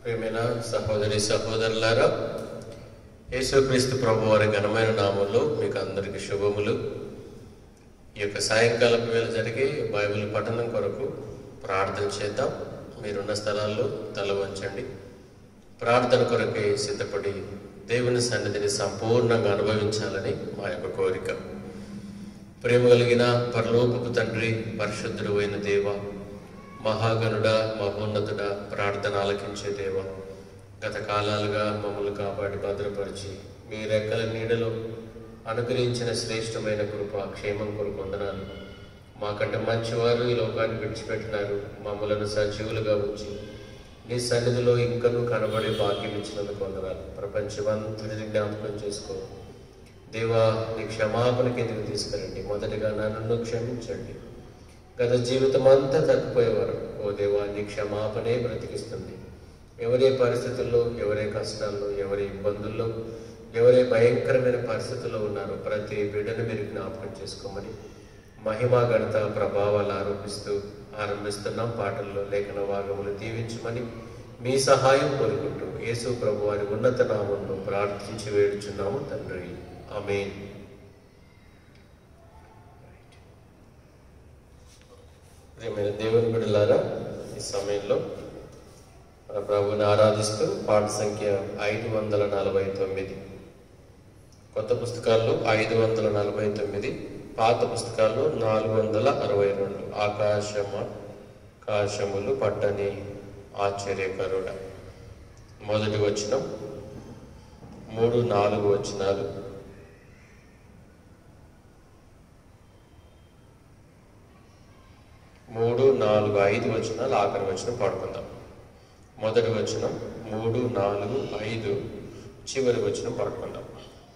ప్రేమైన సహోదరి సహోదరులారా యేసుక్రీస్తు ప్రభు వారి ఘనమైన నామంలో మీకు అందరికీ శుభములు ఈ యొక్క సాయంకాలపు వేళ జరిగే బైబిల్ పఠనం కొరకు ప్రార్థన చేద్దాం మీరున్న స్థలాల్లో తల వంచండి ప్రార్థన కొరకై సిద్ధపడి దేవుని సన్నిధిని సంపూర్ణంగా అనుభవించాలని మా యొక్క కోరిక ప్రేమ కలిగిన పరలోకపు తండ్రి పరిశుద్ధుడు అయిన దేవ మహాగణుడ మహోన్నతుడ ప్రార్థన ఆలకించే దేవ గత కాలాలుగా మమ్మల్ని కాపాడి భద్రపరిచి మీ రెక్కల నీడలో అనుగ్రహించిన శ్రేష్టమైన కృప క్షేమం కొరకు వందనాలు మాకంటే మంచివారు ఈ లోకాన్ని విడిచిపెట్టినారు మమ్మలను సజీవులుగా ఉంచి నీ సన్నిధిలో ఇంకనూ కనబడే భాగ్యం ఇచ్చినందుకు వందనాలు ప్రపంచమంతటిని జ్ఞాపకం చేసుకో దేవా నీ క్షమాపణ కిందకి తీసుకురండి మొదటిగా నన్ను క్షమించండి గత జీవితం అంతా తప్పిపోయేవారు ఓ దేవా నీ క్షమాపణే బ్రతికిస్తుంది ఎవరే పరిస్థితుల్లో ఎవరే కష్టాల్లో ఎవరి ఇబ్బందుల్లో ఎవరే భయంకరమైన పరిస్థితుల్లో ఉన్నారో ప్రతి బిడ్డను మీరు జ్ఞాపకం చేసుకోమని మహిమా గణత ప్రభావాలు ఆరోపిస్తూ ఆరంభిస్తున్నాం పాటల్లో లేఖన భాగములు దీవించమని మీ సహాయం కోరుకుంటూ యేసు ప్రభు వారి ఉన్నత నామంలో ప్రార్థించి వేడుచున్నాము తండ్రి ఆమేన్ ప్రియమైన దేవుని బిడ్డలారా ఈ సమయంలో మన ప్రభువుని ఆరాధిస్తూ పాట సంఖ్య ఐదు వందల నలభై తొమ్మిది కొత్త పుస్తకాల్లో ఐదు వందల నలభై తొమ్మిది పాత పుస్తకాల్లో నాలుగు వందల అరవై రెండు ఆకాశమ ఆకాశములు పట్టని ఆశ్చర్యకరుడ మొదటి వచనం మూడు నాలుగు వచనాలు మూడు నాలుగు ఐదు వచనాలు ఆఖరి వచనం పాడుకుందాం మొదటి వచనం మూడు నాలుగు ఐదు చివరి వచనం పాడుకుందాం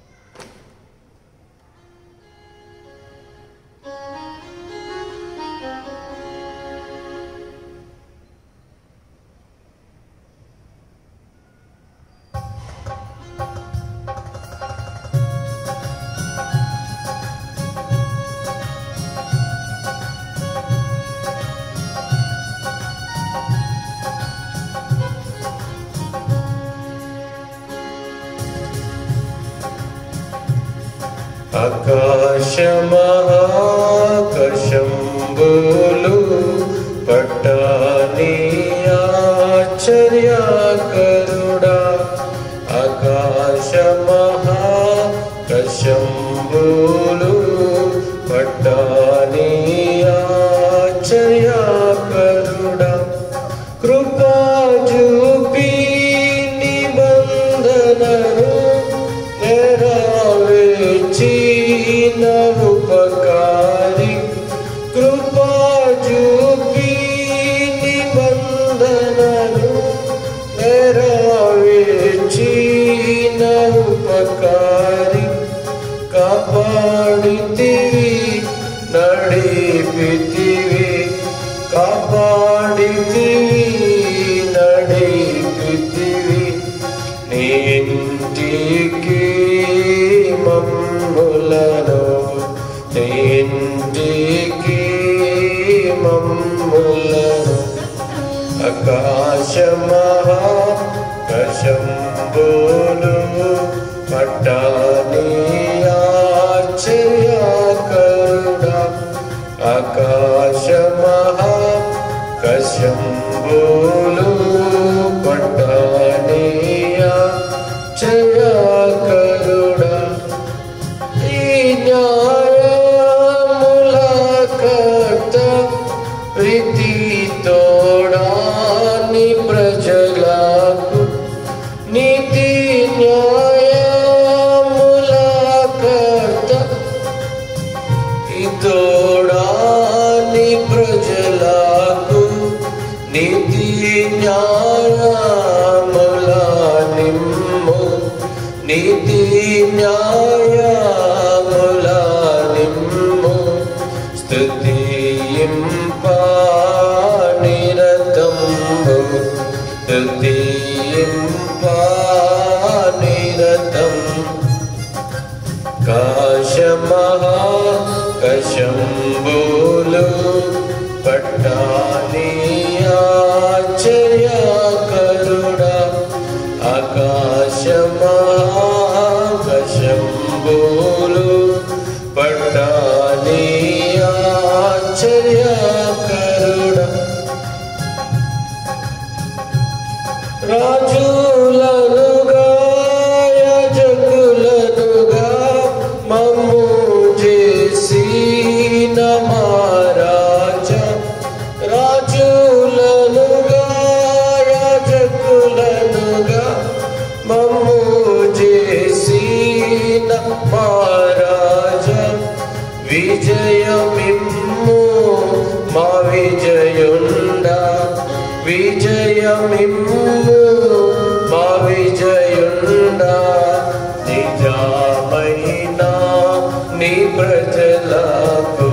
ఆకాశమహాకశంబులు పట్టాని ఆశ్చర్యకరుడా ఆకాశమహాకశంబులు పట్టాని ఆశ్చర్యకరుడా కృపా చూపి నిబంధనను నెరవేర్చి ఉపకారి కృపా చూపి నిబంధనను నెరవేర్చి ఉపకారి కాపాడితివి నడిపితివి కాపాడితివి నడిపితివి నీ ఇంటికి మమ్ములను నీ ఇంటికి మమ్ములను ఆకాశమహా కశంబోలు పట్టాని ఆశ్చర్యకరుడా ఆకాశమహా కశంబోలు పట్టాని ఆశ్చర్యకరుడా ఈ న్యాయముల కర్త ప్రీతి తోడాని ప్రజలకు నీతి న్యాయముల కర్త ఈ తోడాని ప్రజలకు నీతి న్యాయముల నిమ్ము నీతి న్యాయముల నిమ్ము స్తుతింప నిరతంబు స్తుతింప నిరతం కాశమహా కశంబులు పట్టాని ఆశ్చర్యకరుడా మహారాజా విజయమిమ్ము మా విజయుండా విజయమిమ్ము మా విజయుండా నిజమైన నీ ప్రజలకు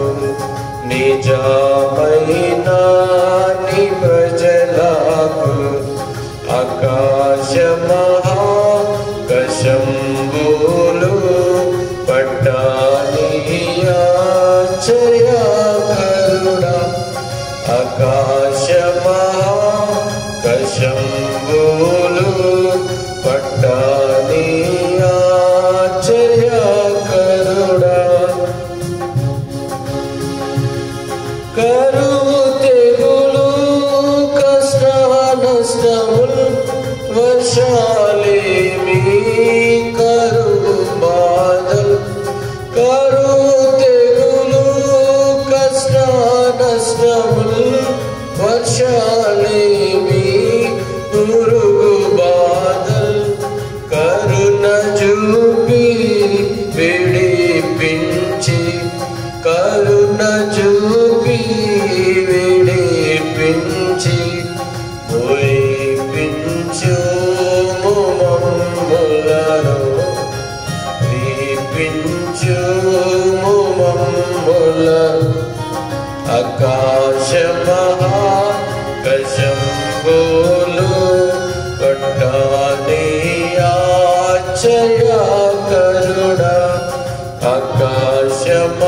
నిజమైన నీ ప్రజలకు ఆకాశ మహాకశంబులు పట్టానియాచర్యకరుడా ఆకాశ మహాకశంబులు పట్టానియాచర్యకరుడా కరువు తెగులు కష్ట నష్టములు వర్షాలేమి కరువు బాధలు కరువు తెగులు కష్ట నష్టములు వర్షాలేమి పురుగు బాధలు కరుణ చూపి విడిపించి కరుణ చూపి విడిపించి పోయిపించు మమ్ములను విపించు మమ్ములను ఆకాశ మహాకశంబులు పట్టాని ఆచర్యకరుడా ఆకాశ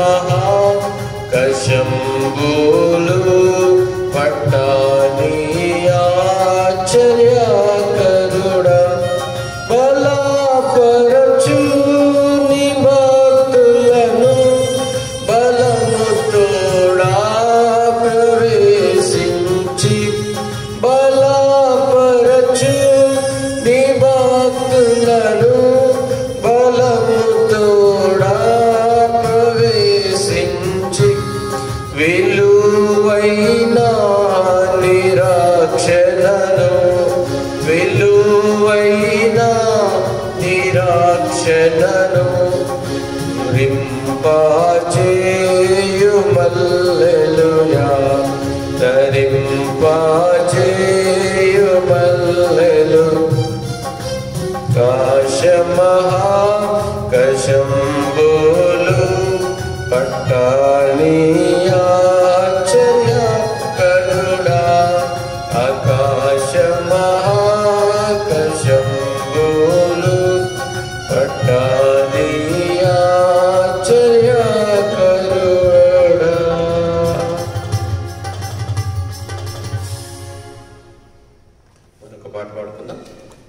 మహాకశంబులు పట్టాని ఆచర్యకరుడా బలపరచు నీ భక్తులను బలము తోడా ప్రవేశించి బలపరచు నీ భక్తులను బలము తోడా ప్రవేశించి విలువైన నిరాక్షలను విలువైన నిరాక్షలను రింపాచేయుమల్లెలుయా తరింపాచేయుమల్లెలు కాశమహా కశంబులు పట్టాలియాచర్య కరుడా ఆకాశ మహాకశంబులు పట్టాలియాచర్య కరుడా మరొక పాట పాడుకుందాం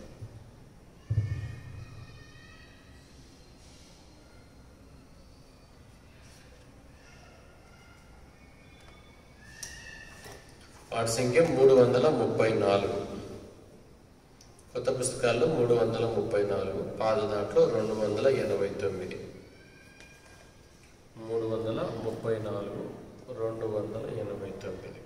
పాట సంఖ్య మూడు వందల ముప్పై నాలుగు కొత్త పుస్తకాల్లో మూడు వందల ముప్పై నాలుగు పాత దాంట్లో రెండు వందల ఎనభై తొమ్మిది మూడు వందల ముప్పై నాలుగు రెండు వందల ఎనభై తొమ్మిది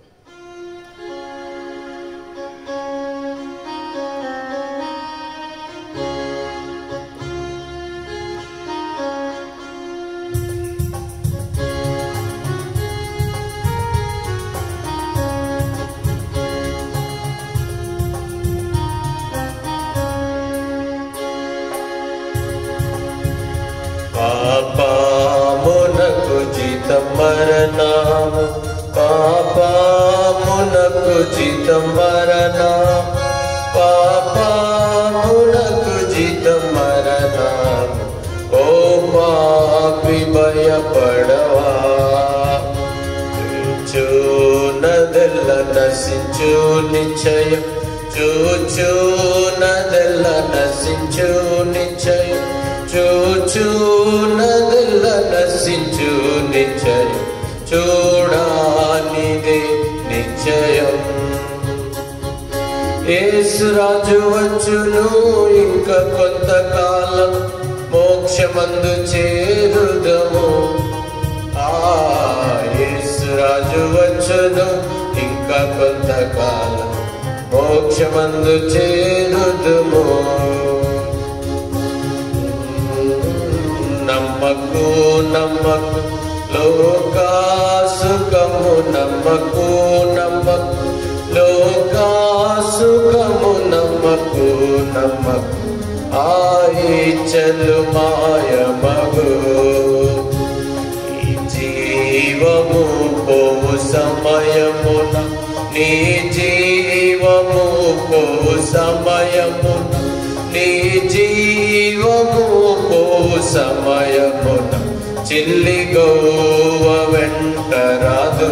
పాపమునకు జీతం మరణము పాపమునకు జీతం మరణ పాపమునకు జీతం మరణము ఓ పాపి భయపడవా చూచునదెల్ల నశించు నిశ్చయం చూచునదెల్ల నశించు నిశ్చయం చూచునదెల్ల నశించు నిశ్చయం చూడానిదే నిశ్చయం యేసురాజు వచ్చును ఇంకా కొంతకాలం మోక్షమందు చేరుదము ఆ యేసురాజు వచ్చును ఇంకా కొంతకాలం మోక్షమందు చేరుదుము నమ్మకు నమ్మకు లోకాసుకము నమ్మకు నమ్మకు లోకాసుకము నమ్మకు నమ్మకు ఆయిచలు మాయమగు ఈ జీవము పోవు సమయమున నీ జీవము పోవు సమయమున నీ జీవము పోవు సమయమున చిల్లి గోవ వెంట రాదు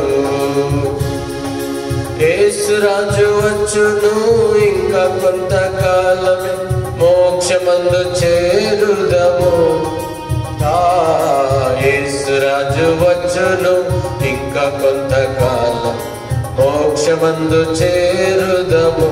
యేసురాజు వచ్చును ఇంకా కొంతకాలమే మోక్షమందు చేరుదము ఆ యేసురాజు వచ్చును ఇంకా కొంతకాలం మోక్షమందు చేరుదము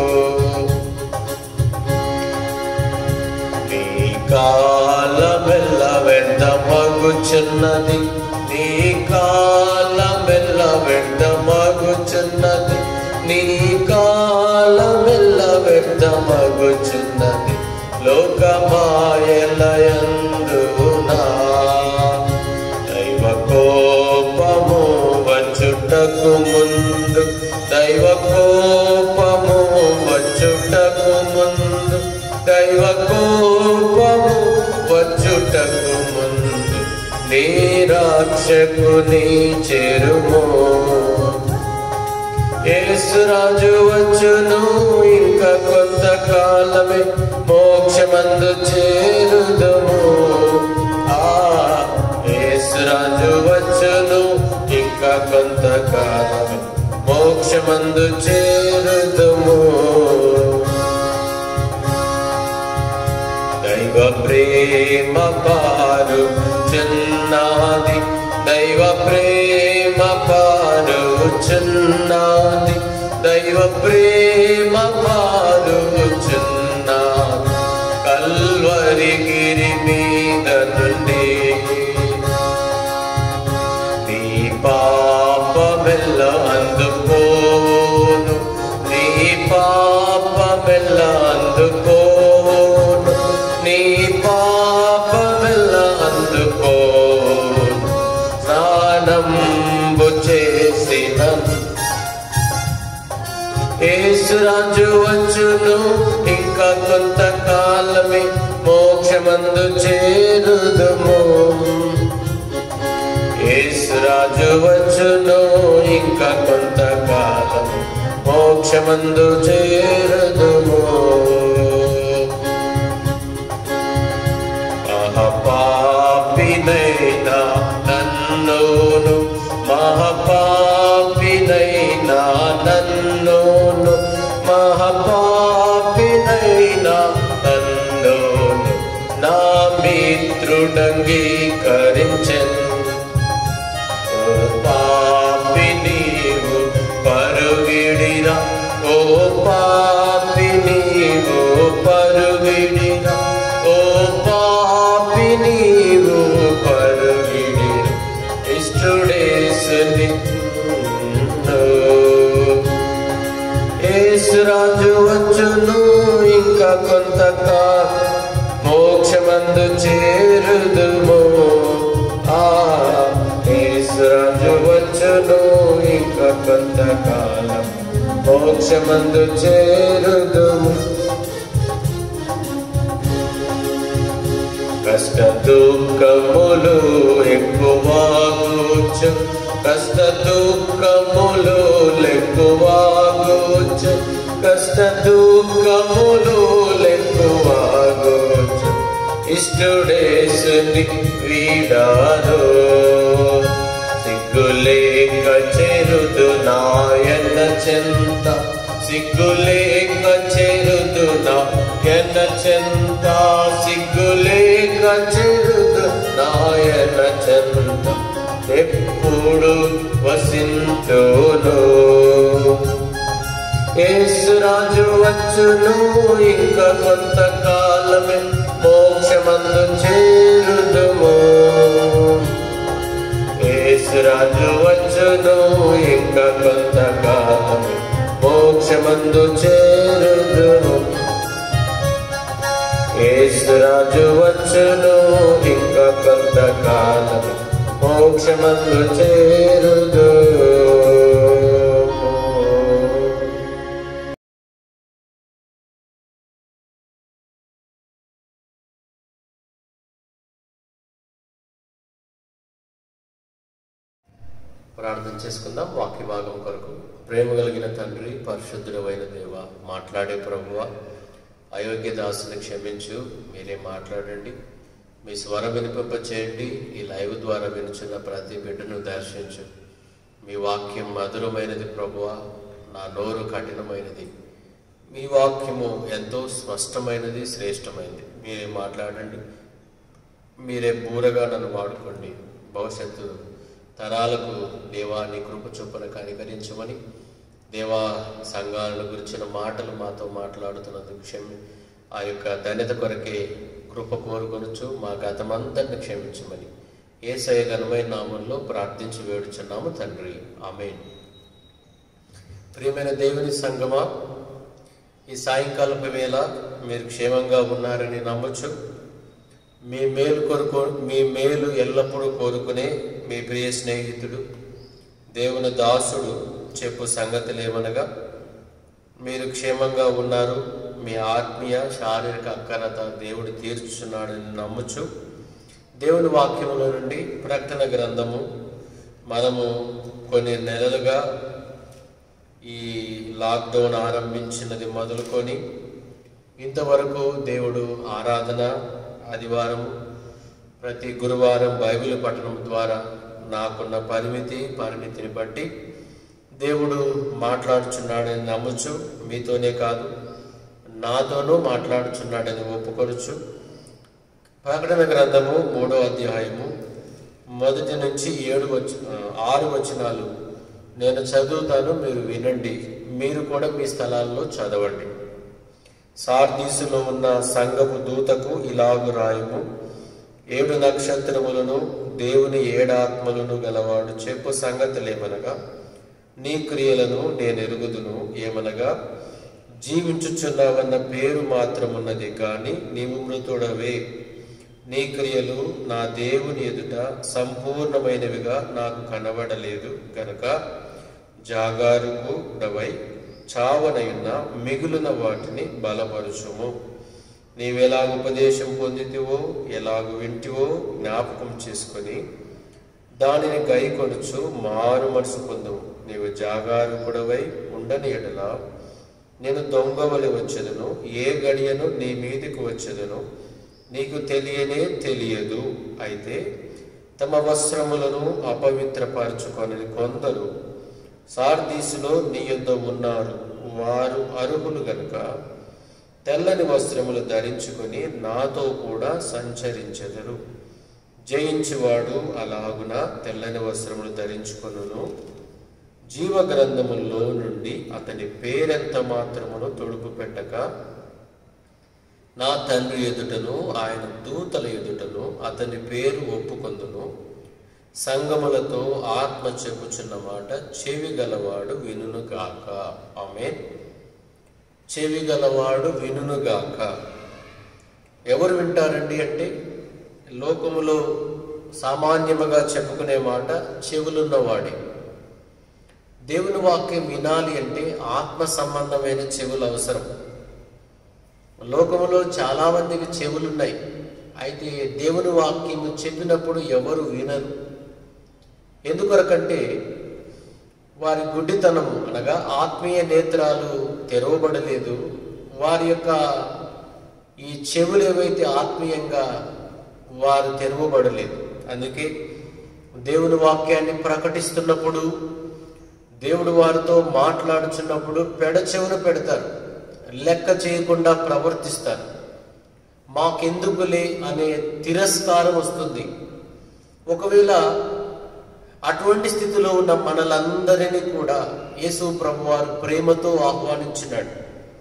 నీ కాలమెల్ల వెంట మగుచున్నది నీ కాలమెల్ల వెంట మగుచున్నది నీ కాలమెల్ల వెంట మగుచున్నది లోకమాయలయందునా దైవ కోపము వచ్చుటకు ముందు దైవ కోపము వచ్చుటకు ముందు దైవ కోపము వచ్చుటకు ముందు నీ రాక్షకుని చెరుము యేసురాజు వచ్చును ఇంకా కొంతకాలమే మోక్షమందు చేరుదము ఆ యేసురాజు వచ్చును ఇంకా కొంతకాలమే మోక్షమందు చేరుదము దైవ ప్రేమ పారు చిన్నాది దైవ ప్రేమ పారు చిన్నాది దైవ ప్రేమ పారు చిన్నాది కల్వరి గిరి మీద నుండి నీ పాపమెల్ల అందుకోను నీ పాపమెల్ల అందుకోను నీ పాపమెల్ల అందుకోను స్నానంబు చేసిన యేసురాజు వచ్చును ఇంకా కొంతకాలమే మోక్షమందు చేరుదుము యేసురాజు వచ్చును ఇంకా కొంతకాలం మోక్షమందు చేరుదుము మహాపాపినైనా నన్నును మహాపాపినైనా నన్నును మహాపాపినైనా నన్నును నా మిత్రుడంగీకరించెను ఓ పాపి నీవు పరుగిడిరా ఓ పాపి నీవు పరుగిడిరా ఓ పాపి నీవు పరుగిడిరా ఇష్టడేసుని యేసురాజు వచ్చును ఇంకా కొంతకాలం మోక్షమందు చేరుదుము ఆ యేసురాజు వచ్చును ఇంకా కొంతకాలం మోక్షమందు చేరుదుము కష్ట దుఃఖములు ఎక్కువ కూర్చు కష్ట దుఃఖములు ఎక్కువ కూర్చు కష్ట దుఃఖములు ఎక్కువ కూర్చు ఇష్టడేసుని వీడారు సిగ్గులేక చెరుదు నాయన చెంత సిగ్గులేక చెరుదు నాయన చెంత సిగ్గులేక చెరుదు నాయన చెంత ఎప్పుడు వసింతును యేసురాజు వచ్చును ఇంకా కొంతకాలమే మోక్షమందు చేరుదుము యేసురాజు వచ్చును ఇంకా కొంతకాలమే మోక్షమందు చేరుదుము యేసురాజు వచ్చును ఇంకా కొంతకాలం మోక్షమందు చేరుదు ప్రార్థన చేసుకుందాం వాక్య భాగం కొరకు ప్రేమ కలిగిన తండ్రి పరిశుద్ధుడమైన దేవ మాట్లాడే ప్రభువ అయోగ్య దాసుని క్షమించు మీరే మాట్లాడండి మీ స్వరం వినిపింప చేయండి ఈ లైవ్ ద్వారా వినుచున్న ప్రతి బిడ్డను దర్శించు మీ వాక్యం మధురమైనది ప్రభువ నా నోరు కఠినమైనది మీ వాక్యము ఎంతో స్పష్టమైనది శ్రేష్టమైనది మీరే మాట్లాడండి మీరే బూరగా నన్ను వాడుకోండి భవిష్యత్తు తరాలకు దేవా నీ కృప చొప్పున కనికరించమని దేవా సంఘాలను గురించిన మాటలు మాతో మాట్లాడుతున్నందుకు క్షమి ఆ యొక్క ధన్యత కొరకే కృప కోరుకొనొచ్చు మా గతమంతటిని క్షమించమని ఏసయ ఘనమైన నామంలో ప్రార్థించి వేడుచున్నాము తండ్రి ఆమెన్ ప్రియమైన దేవుని సంగమా ఈ సాయంకాలపు వేళ మీరు క్షేమంగా ఉన్నారని నమ్మొచ్చు మీ మేలు కొరకు మీ మేలు ఎల్లప్పుడూ కోరుకునే మీ ప్రియ స్నేహితుడు దేవుని దాసుడు చెప్పు సంగతులు ఏమనగా మీరు క్షేమంగా ఉన్నారు మీ ఆత్మీయ శారీరక అక్కరత దేవుడు తీర్చుచున్నాడని నమ్ముచు దేవుని వాక్యముల నుండి ప్రకటన గ్రంథము మనము కొన్ని నెలలుగా ఈ లాక్డౌన్ ఆరంభించినది మొదలుకొని ఇంతవరకు దేవుడు ఆరాధన ఆదివారం ప్రతి గురువారం బైబిల్ పఠనం ద్వారా నాకున్న పరిమితి పరిమితిని బట్టి దేవుడు మాట్లాడుచున్నాడని నమ్మచ్చు మీతోనే కాదు నాతోనూ మాట్లాడుచున్నాడని ఒప్పుకొనచ్చు ప్రకటన గ్రంథము మూడో అధ్యాయము మొదటి నుంచి ఏడు వచ్చి ఆరు వచనాలు నేను చదువుతాను మీరు వినండి మీరు కూడా మీ స్థలాల్లో చదవండి సార్దీసులో ఉన్న సంఘపు దూతకు ఇలాగు రాయము ఏడు నక్షత్రములను దేవుని ఏడాత్మలను గలవాడు చెప్పు సంగతులేమనగా నీ క్రియలను నేను ఎరుగుదును ఏమనగా జీవించుచున్నావన్న పేరు మాత్రమున్నది కానీ నీవు మృతుడవే నీ క్రియలు నా దేవుని ఎదుట సంపూర్ణమైనవిగా నాకు కనబడలేదు గనక జాగారుకు డవై చావనయున్న మిగులున వాటిని బలపరుచుము నీవెలాగ ఉపదేశం పొందితివో ఎలాగ వింటివో జ్ఞాపకం చేసుకొని దానిని గైకొనుచు మారు మనసు పొందుము నీవు జాగారుకుడవై ఉండని ఎడల నేను దొంగవలి వచ్చేదను ఏ గడియను నీ మీదికి వచ్చేదను నీకు తెలియనే తెలియదు అయితే తమ వస్త్రములను అపవిత్రపరచుకొని కొందరు సార్దీసులో నీ యొద్ద ఉన్నారు వారు అర్హులు గనుక తెల్లని వస్త్రములు ధరించుకొని నాతో కూడా సంచరించెదరు జయించువాడు అలాగున తెల్లని వస్త్రములు ధరించుకొనును జీవ గ్రంథముల్లో నుండి అతని పేరెంత మాత్రమును తొడుపు పెట్టక నా తండ్రి ఎదుటను ఆయన దూతల ఎదుటను అతని పేరు ఒప్పుకొందును సంగములతో ఆత్మ చెప్పుచున్న మాట చెవి గలవాడు వినుగాక ఆమె చెవి గలవాడు వినుగాక ఎవరు వింటారండి అంటే లోకములో సామాన్యముగా చెప్పుకునే మాట చెవులున్నవాడే దేవుని వాక్యం వినాలి అంటే ఆత్మ సంబంధమైన చెవులు అవసరం లోకములో చాలా మందికి చెవులున్నాయి అయితే దేవుని వాక్యము చెప్పినప్పుడు ఎవరు వినరు ఎందుకొరకంటే వారి గుడ్డితనము అనగా ఆత్మీయ నేత్రాలు తెరవబడలేదు వారి యొక్క ఈ చెవులు ఏవైతే ఆత్మీయంగా వారు తెరవబడలేదు అందుకే దేవుని వాక్యాన్ని ప్రకటిస్తున్నప్పుడు దేవుడు వారితో మాట్లాడుచున్నప్పుడు పెడ చెవును పెడతారు లెక్క చేయకుండా ప్రవర్తిస్తారు మాకెందుకులే అనే తిరస్కారం వస్తుంది ఒకవేళ అటువంటి స్థితిలో ఉన్న మనలందరినీ కూడా యేసు ప్రభు వారు ప్రేమతో ఆహ్వానించినాడు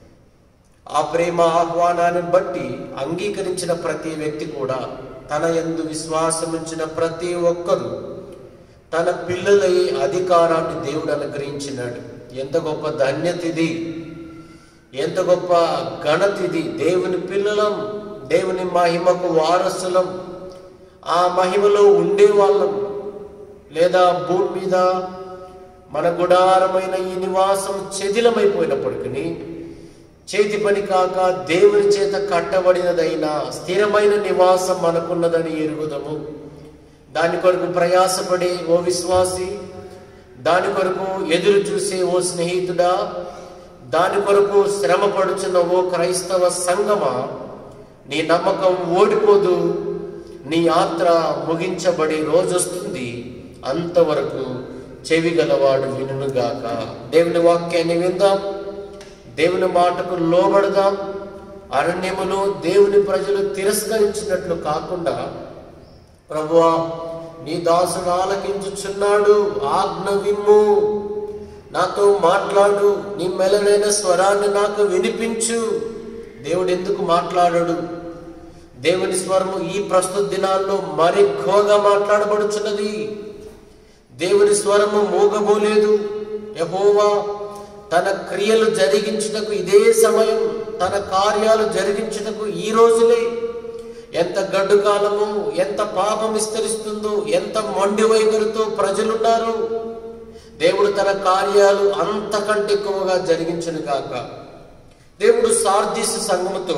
ఆ ప్రేమ ఆహ్వానాన్ని బట్టి అంగీకరించిన ప్రతి వ్యక్తి కూడా తన యందు విశ్వాసం ఉంచిన ప్రతి ఒక్కరూ తన పిల్లలై అధికారాన్ని దేవుడు అనుగ్రహించినాడు ఎంత గొప్ప ధన్యత ఇది ఎంత గొప్ప ఘనత ఇది దేవుని పిల్లలం దేవుని మహిమకు వారసులం ఆ మహిమలో ఉండేవాళ్ళం లేదా భూమి మీద మన గుడారమైన ఈ నివాసం చెదిలమైపోయినప్పటికీ చేతి పని కాక దేవుని చేత కట్టబడినదైన స్థిరమైన నివాసం మనకున్నదని ఎరుగుదము దాని కొరకు ప్రయాసపడే ఓ విశ్వాసి దాని కొరకు ఎదురు చూసే ఓ స్నేహితుడా దాని కొరకు శ్రమ పడుచున్న ఓ క్రైస్తవ సంగమా నీ నమ్మకం ఓడిపోదు నీ యాత్ర ముగించబడి రోజు వస్తుంది అంతవరకు చెవి గలవాడు వినుగాక దేవుని వాక్యాన్ని విందాం దేవుని మాటకు లోబడదాం అరణ్యములో దేవుని ప్రజలు తిరస్కరించినట్లు కాకుండా ప్రభువా నీ దాసుడు ఆలకించుచున్నాడు ఆజ్ఞ విమ్ము నాతో మాట్లాడు నీ మెలనైన స్వరాన్ని నాకు వినిపించు దేవుడు ఎందుకు మాట్లాడడు దేవుని స్వరము ఈ ప్రస్తుత దినాల్లో మరెక్కువగా మాట్లాడబడుచున్నది దేవుని స్వరము మూగబోలేదు యహోవా తన క్రియలు జరిగించుటకు ఇదే సమయం తన కార్యాలు జరిగించుటకు ఈ రోజులే ఎంత గడ్డు కాలము ఎంత పాపం విస్తరిస్తుందో ఎంత మొండి వైఖరితో ప్రజలున్నారు దేవుడు తన కార్యాలు అంతకంటే ఎక్కువగా జరిగించను కాక దేవుడు సార్దీస్ సంఘముతో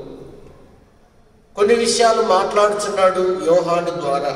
కొన్ని విషయాలు మాట్లాడుచున్నాడు యోహాను ద్వారా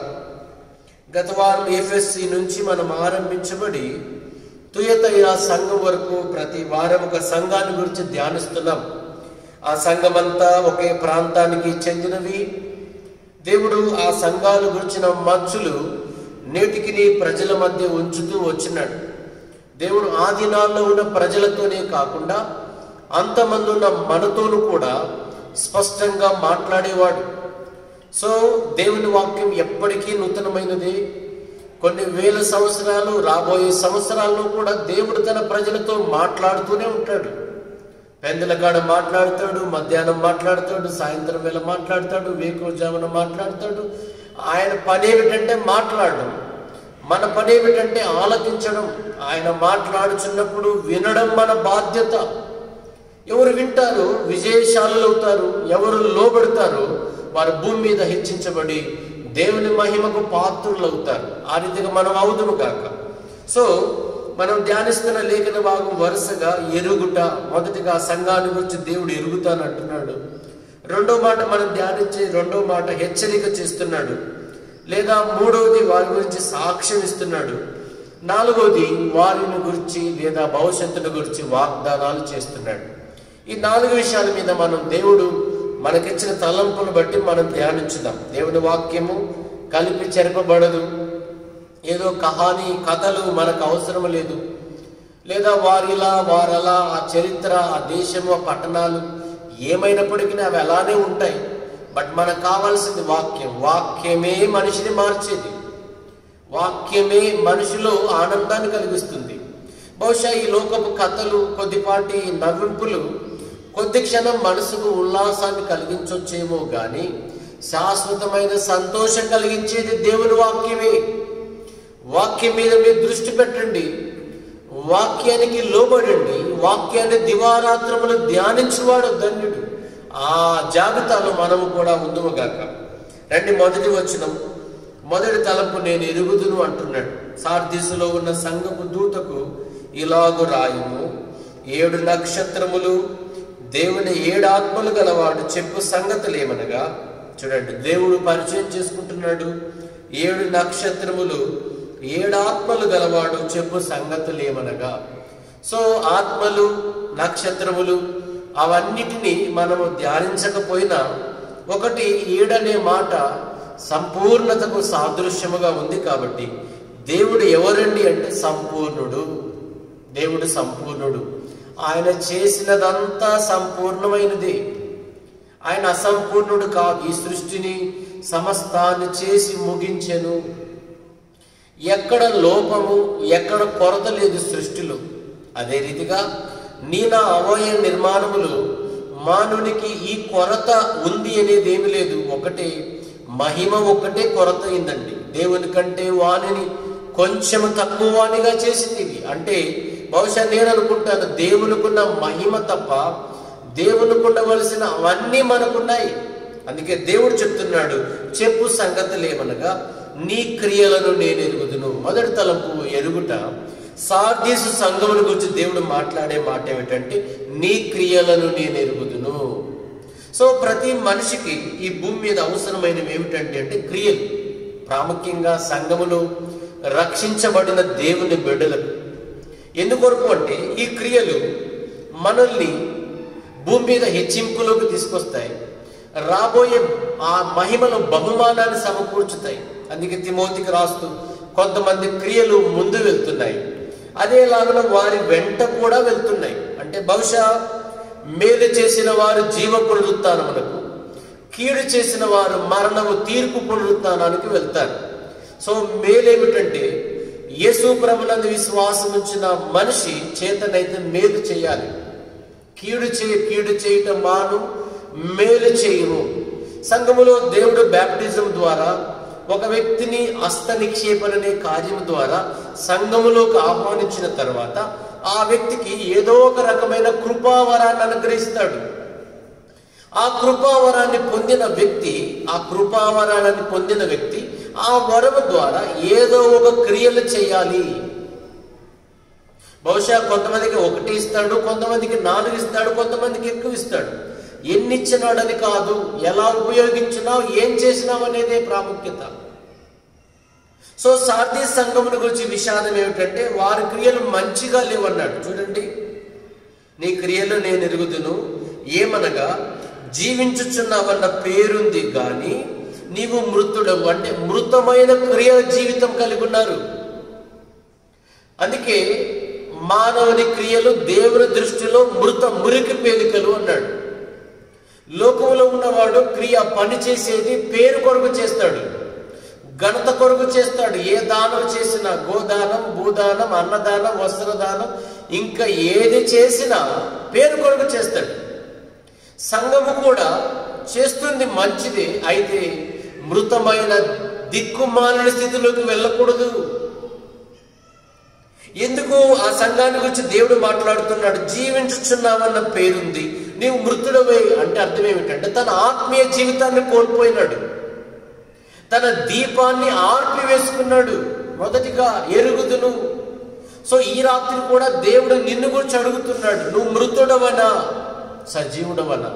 గత వారం ఎఫ్ఎస్సి నుంచి మనం ఆరంభించబడి తుయతైరా సంఘం వరకు ప్రతి వారం ఒక సంఘాన్ని గురించి ధ్యానిస్తున్నాం ఆ సంఘమంతా ఒకే ప్రాంతానికి చెందినవి దేవుడు ఆ సంఘాల గురించిన మచ్చులు నేటికి నీ ప్రజల మధ్య ఉంచుతూ వచ్చినాడు దేవుడు ఆ దినాల్లో ఉన్న ప్రజలతోనే కాకుండా అంతమంది ఉన్న మనతోనూ కూడా స్పష్టంగా మాట్లాడేవాడు సో దేవుని వాక్యం ఎప్పటికీ నూతనమైనది కొన్ని వేల సంవత్సరాలు రాబోయే సంవత్సరాల్లో కూడా దేవుడు తన ప్రజలతో మాట్లాడుతూనే ఉంటాడు పెందల కాడ మాట్లాడతాడు మధ్యాహ్నం మాట్లాడతాడు సాయంత్రం వేళ మాట్లాడతాడు వేకువజామున మాట్లాడతాడు ఆయన పని ఏమిటంటే మాట్లాడడం మన పని ఏమిటంటే ఆలకించడం ఆయన మాట్లాడుచున్నప్పుడు వినడం మన బాధ్యత ఎవరు వింటారు విజయశాలులు అవుతారు ఎవరు లోబడతారు వారు భూమి మీద హెచ్చించబడి దేవుని మహిమకు పాత్రులు అవుతారు ఆ రీతిగా మనం అవుదుము కాక సో మనం ధ్యానిస్తున్న లేఖన భాగం వరుసగా ఎరుగుట మొదటిగా సంఘాన్ని గురించి దేవుడు ఎరుగుతాను అంటున్నాడు రెండో మాట మనం ధ్యానించే రెండో మాట హెచ్చరిక చేస్తున్నాడు లేదా మూడవది వారి గురించి సాక్ష్యం ఇస్తున్నాడు నాలుగవది వారిని గురించి లేదా భవిష్యత్తును గురించి వాగ్దానాలు చేస్తున్నాడు ఈ నాలుగు విషయాల మీద మనం దేవుడు మనకిచ్చిన తలంపును బట్టి మనం ధ్యానించుదాం దేవుని వాక్యము కలిపి చెరపబడదు ఏదో కహాని కథలు మనకు అవసరం లేదు లేదా వారిలా వారలా ఆ చరిత్ర ఆ దేశము ఆ పట్టణాలు ఏమైనప్పటికీ అవి అలానే ఉంటాయి బట్ మనకు కావాల్సింది వాక్యం వాక్యమే మనిషిని మార్చేది వాక్యమే మనిషిలో ఆనందాన్ని కలిగిస్తుంది బహుశా ఈ లోకపు కథలు కొద్దిపాటి నవ్వింపులు కొద్ది క్షణం మనసుకు ఉల్లాసాన్ని కలిగించొచ్చేమో గాని శాశ్వతమైన సంతోషం కలిగించేది దేవుని వాక్యమే వాక్యం మీద మీరు దృష్టి పెట్టండి వాక్యానికి లోబడండి వాక్యాన్ని దివారాత్రములు ధ్యానించువాడు ధన్యుడు ఆ జాబితాలో మనము కూడా ఉందుముగాక రండి మొదటి వచనం మొదటి తలంపు నేను ఎరుగుదును అంటున్నాడు సార్దీసులో ఉన్న సంఘపు దూతకు ఇలాగు రాయుము ఏడు నక్షత్రములు దేవుని ఏడు ఆత్మలు గలవాడు చెప్పు సంగతులు ఏమనగా చూడండి దేవుడు పరిచయం చేసుకుంటున్నాడు ఏడు నక్షత్రములు ఏడు ఆత్మలు గలవాడు చెప్పు సంగతులు ఏమనగా సో ఆత్మలు నక్షత్రములు అవన్నిటినీ మనము ధ్యానించకపోయినా ఒకటి ఏడనే మాట సంపూర్ణతకు సాదృశ్యముగా ఉంది కాబట్టి దేవుడు ఎవరండి అంటే సంపూర్ణుడు దేవుడు సంపూర్ణుడు ఆయన చేసినదంతా సంపూర్ణమైనది ఆయన అసంపూర్ణుడు కాదు ఈ సృష్టిని సమస్తాన్ని చేసి ముగించెను ఎక్కడ లోపము ఎక్కడ కొరత లేదు సృష్టిలో అదే రీతిగా నీ నా అవయ నిర్మాణములు మానవునికి ఈ కొరత ఉంది అనేది ఏమి లేదు ఒకటే మహిమ ఒక్కటే కొరత అయిందండి దేవుని కంటే వానిని కొంచెం తక్కువ వానిగా చేసింది ఇది అంటే బహుశా నేను అనుకుంటాను దేవునికున్న మహిమ తప్ప దేవునికి ఉండవలసిన అవన్నీ మనకున్నాయి అందుకే దేవుడు చెప్తున్నాడు చెప్పు సంగతులు ఏమనగా నీ క్రియలను నేను ఎరుగుదును మొదటి తలంపు ఎరుగుట సార్దీసు సంఘముల గురించి దేవుడు మాట్లాడే మాట ఏమిటంటే నీ క్రియలను నేను ఎరుగుదును సో ప్రతి మనిషికి ఈ భూమి మీద అవసరమైనవి ఏమిటంటే అంటే క్రియలు ప్రాముఖ్యంగా సంఘములో రక్షించబడిన దేవుని బిడ్డలకు ఎందుకొరకు అంటే ఈ క్రియలు మనల్ని భూమి మీద హెచ్చింపులోకి తీసుకొస్తాయి రాబోయే ఆ మహిమలో బహుమానాన్ని సమకూర్చుతాయి అందుకే తిమోతికి రాస్తూ కొంతమంది క్రియలు ముందు వెళ్తున్నాయి అదేలాగా వారి వెంట కూడా వెళ్తున్నాయి అంటే బహుశా మేలు చేసిన వారు జీవ పునరుత్నమునకు కీడు చేసిన వారు మరణము తీర్పు పునరుత్నానికి వెళ్తారు సో మేలేమిటంటే యేసు ప్రభునందు విశ్వాసం ఉంచిన మనిషి చేతనైతే మేలు చేయాలి కీడు చేయ కీడు చేయటం మాను మేలు చేయును సంఘములో దేవుడు బ్యాప్టిజం ద్వారా ఒక వ్యక్తిని హస్త నిక్షేపణ అనే కార్యం ద్వారా సంఘములోకి ఆహ్వానించిన తర్వాత ఆ వ్యక్తికి ఏదో ఒక రకమైన కృపావరాన్ని అనుగ్రహిస్తాడు ఆ కృపావరాన్ని పొందిన వ్యక్తి ఆ కృపావరాన్ని పొందిన వ్యక్తి ఆ వరము ద్వారా ఏదో ఒక క్రియలు చేయాలి బహుశా కొంతమందికి ఒకటి ఇస్తాడు కొంతమందికి నాలుగు ఇస్తాడు కొంతమందికి ఎక్కువ ఇస్తాడు ఎన్ని ఇచ్చినాడని కాదు ఎలా ఉపయోగించినావు ఏం చేసినావు అనేదే ప్రాముఖ్యత సో సార్థి సంఘముని గురించి విషాదం ఏమిటంటే వారి క్రియలు మంచిగా లేవన్నాడు చూడండి నీ క్రియలు నేను ఎరుగుదును ఏమనగా జీవించుచున్నావన్న పేరుంది కానీ నీవు మృతుడవు అంటే మృతమైన క్రియ జీవితం కలిగి ఉన్నారు అందుకే మానవుని క్రియలు దేవుని దృష్టిలో మృత మురికి పేలికలు అన్నాడు లోకంలో ఉన్నవాడు క్రియ పని చేసేది పేరు కొరకు చేస్తాడు ఘనత కొరకు చేస్తాడు ఏ దానం చేసినా గోదానం భూదానం అన్నదానం వస్త్రదానం ఇంకా ఏది చేసినా పేరు కొరకు చేస్తాడు సంఘము కూడా చేస్తుంది మంచిది అయితే మృతమైన దిక్కుమాలిన స్థితిలోకి వెళ్ళకూడదు ఎందుకు ఆ సంఘాన్ని గురించి దేవుడు మాట్లాడుతున్నాడు జీవించుచున్నావన్న పేరుంది నీవు మృతుడవే అంటే అర్థం ఏమిటంటే తన ఆత్మీయ జీవితాన్ని కోల్పోయినాడు తన దీపాన్ని ఆర్పి వేసుకున్నాడు మొదటిగా ఎరుగుదును సో ఈ రాత్రి కూడా దేవుడు నిన్ను గురించి అడుగుతున్నాడు నువ్వు మృతుడవనా సజీవుడవనా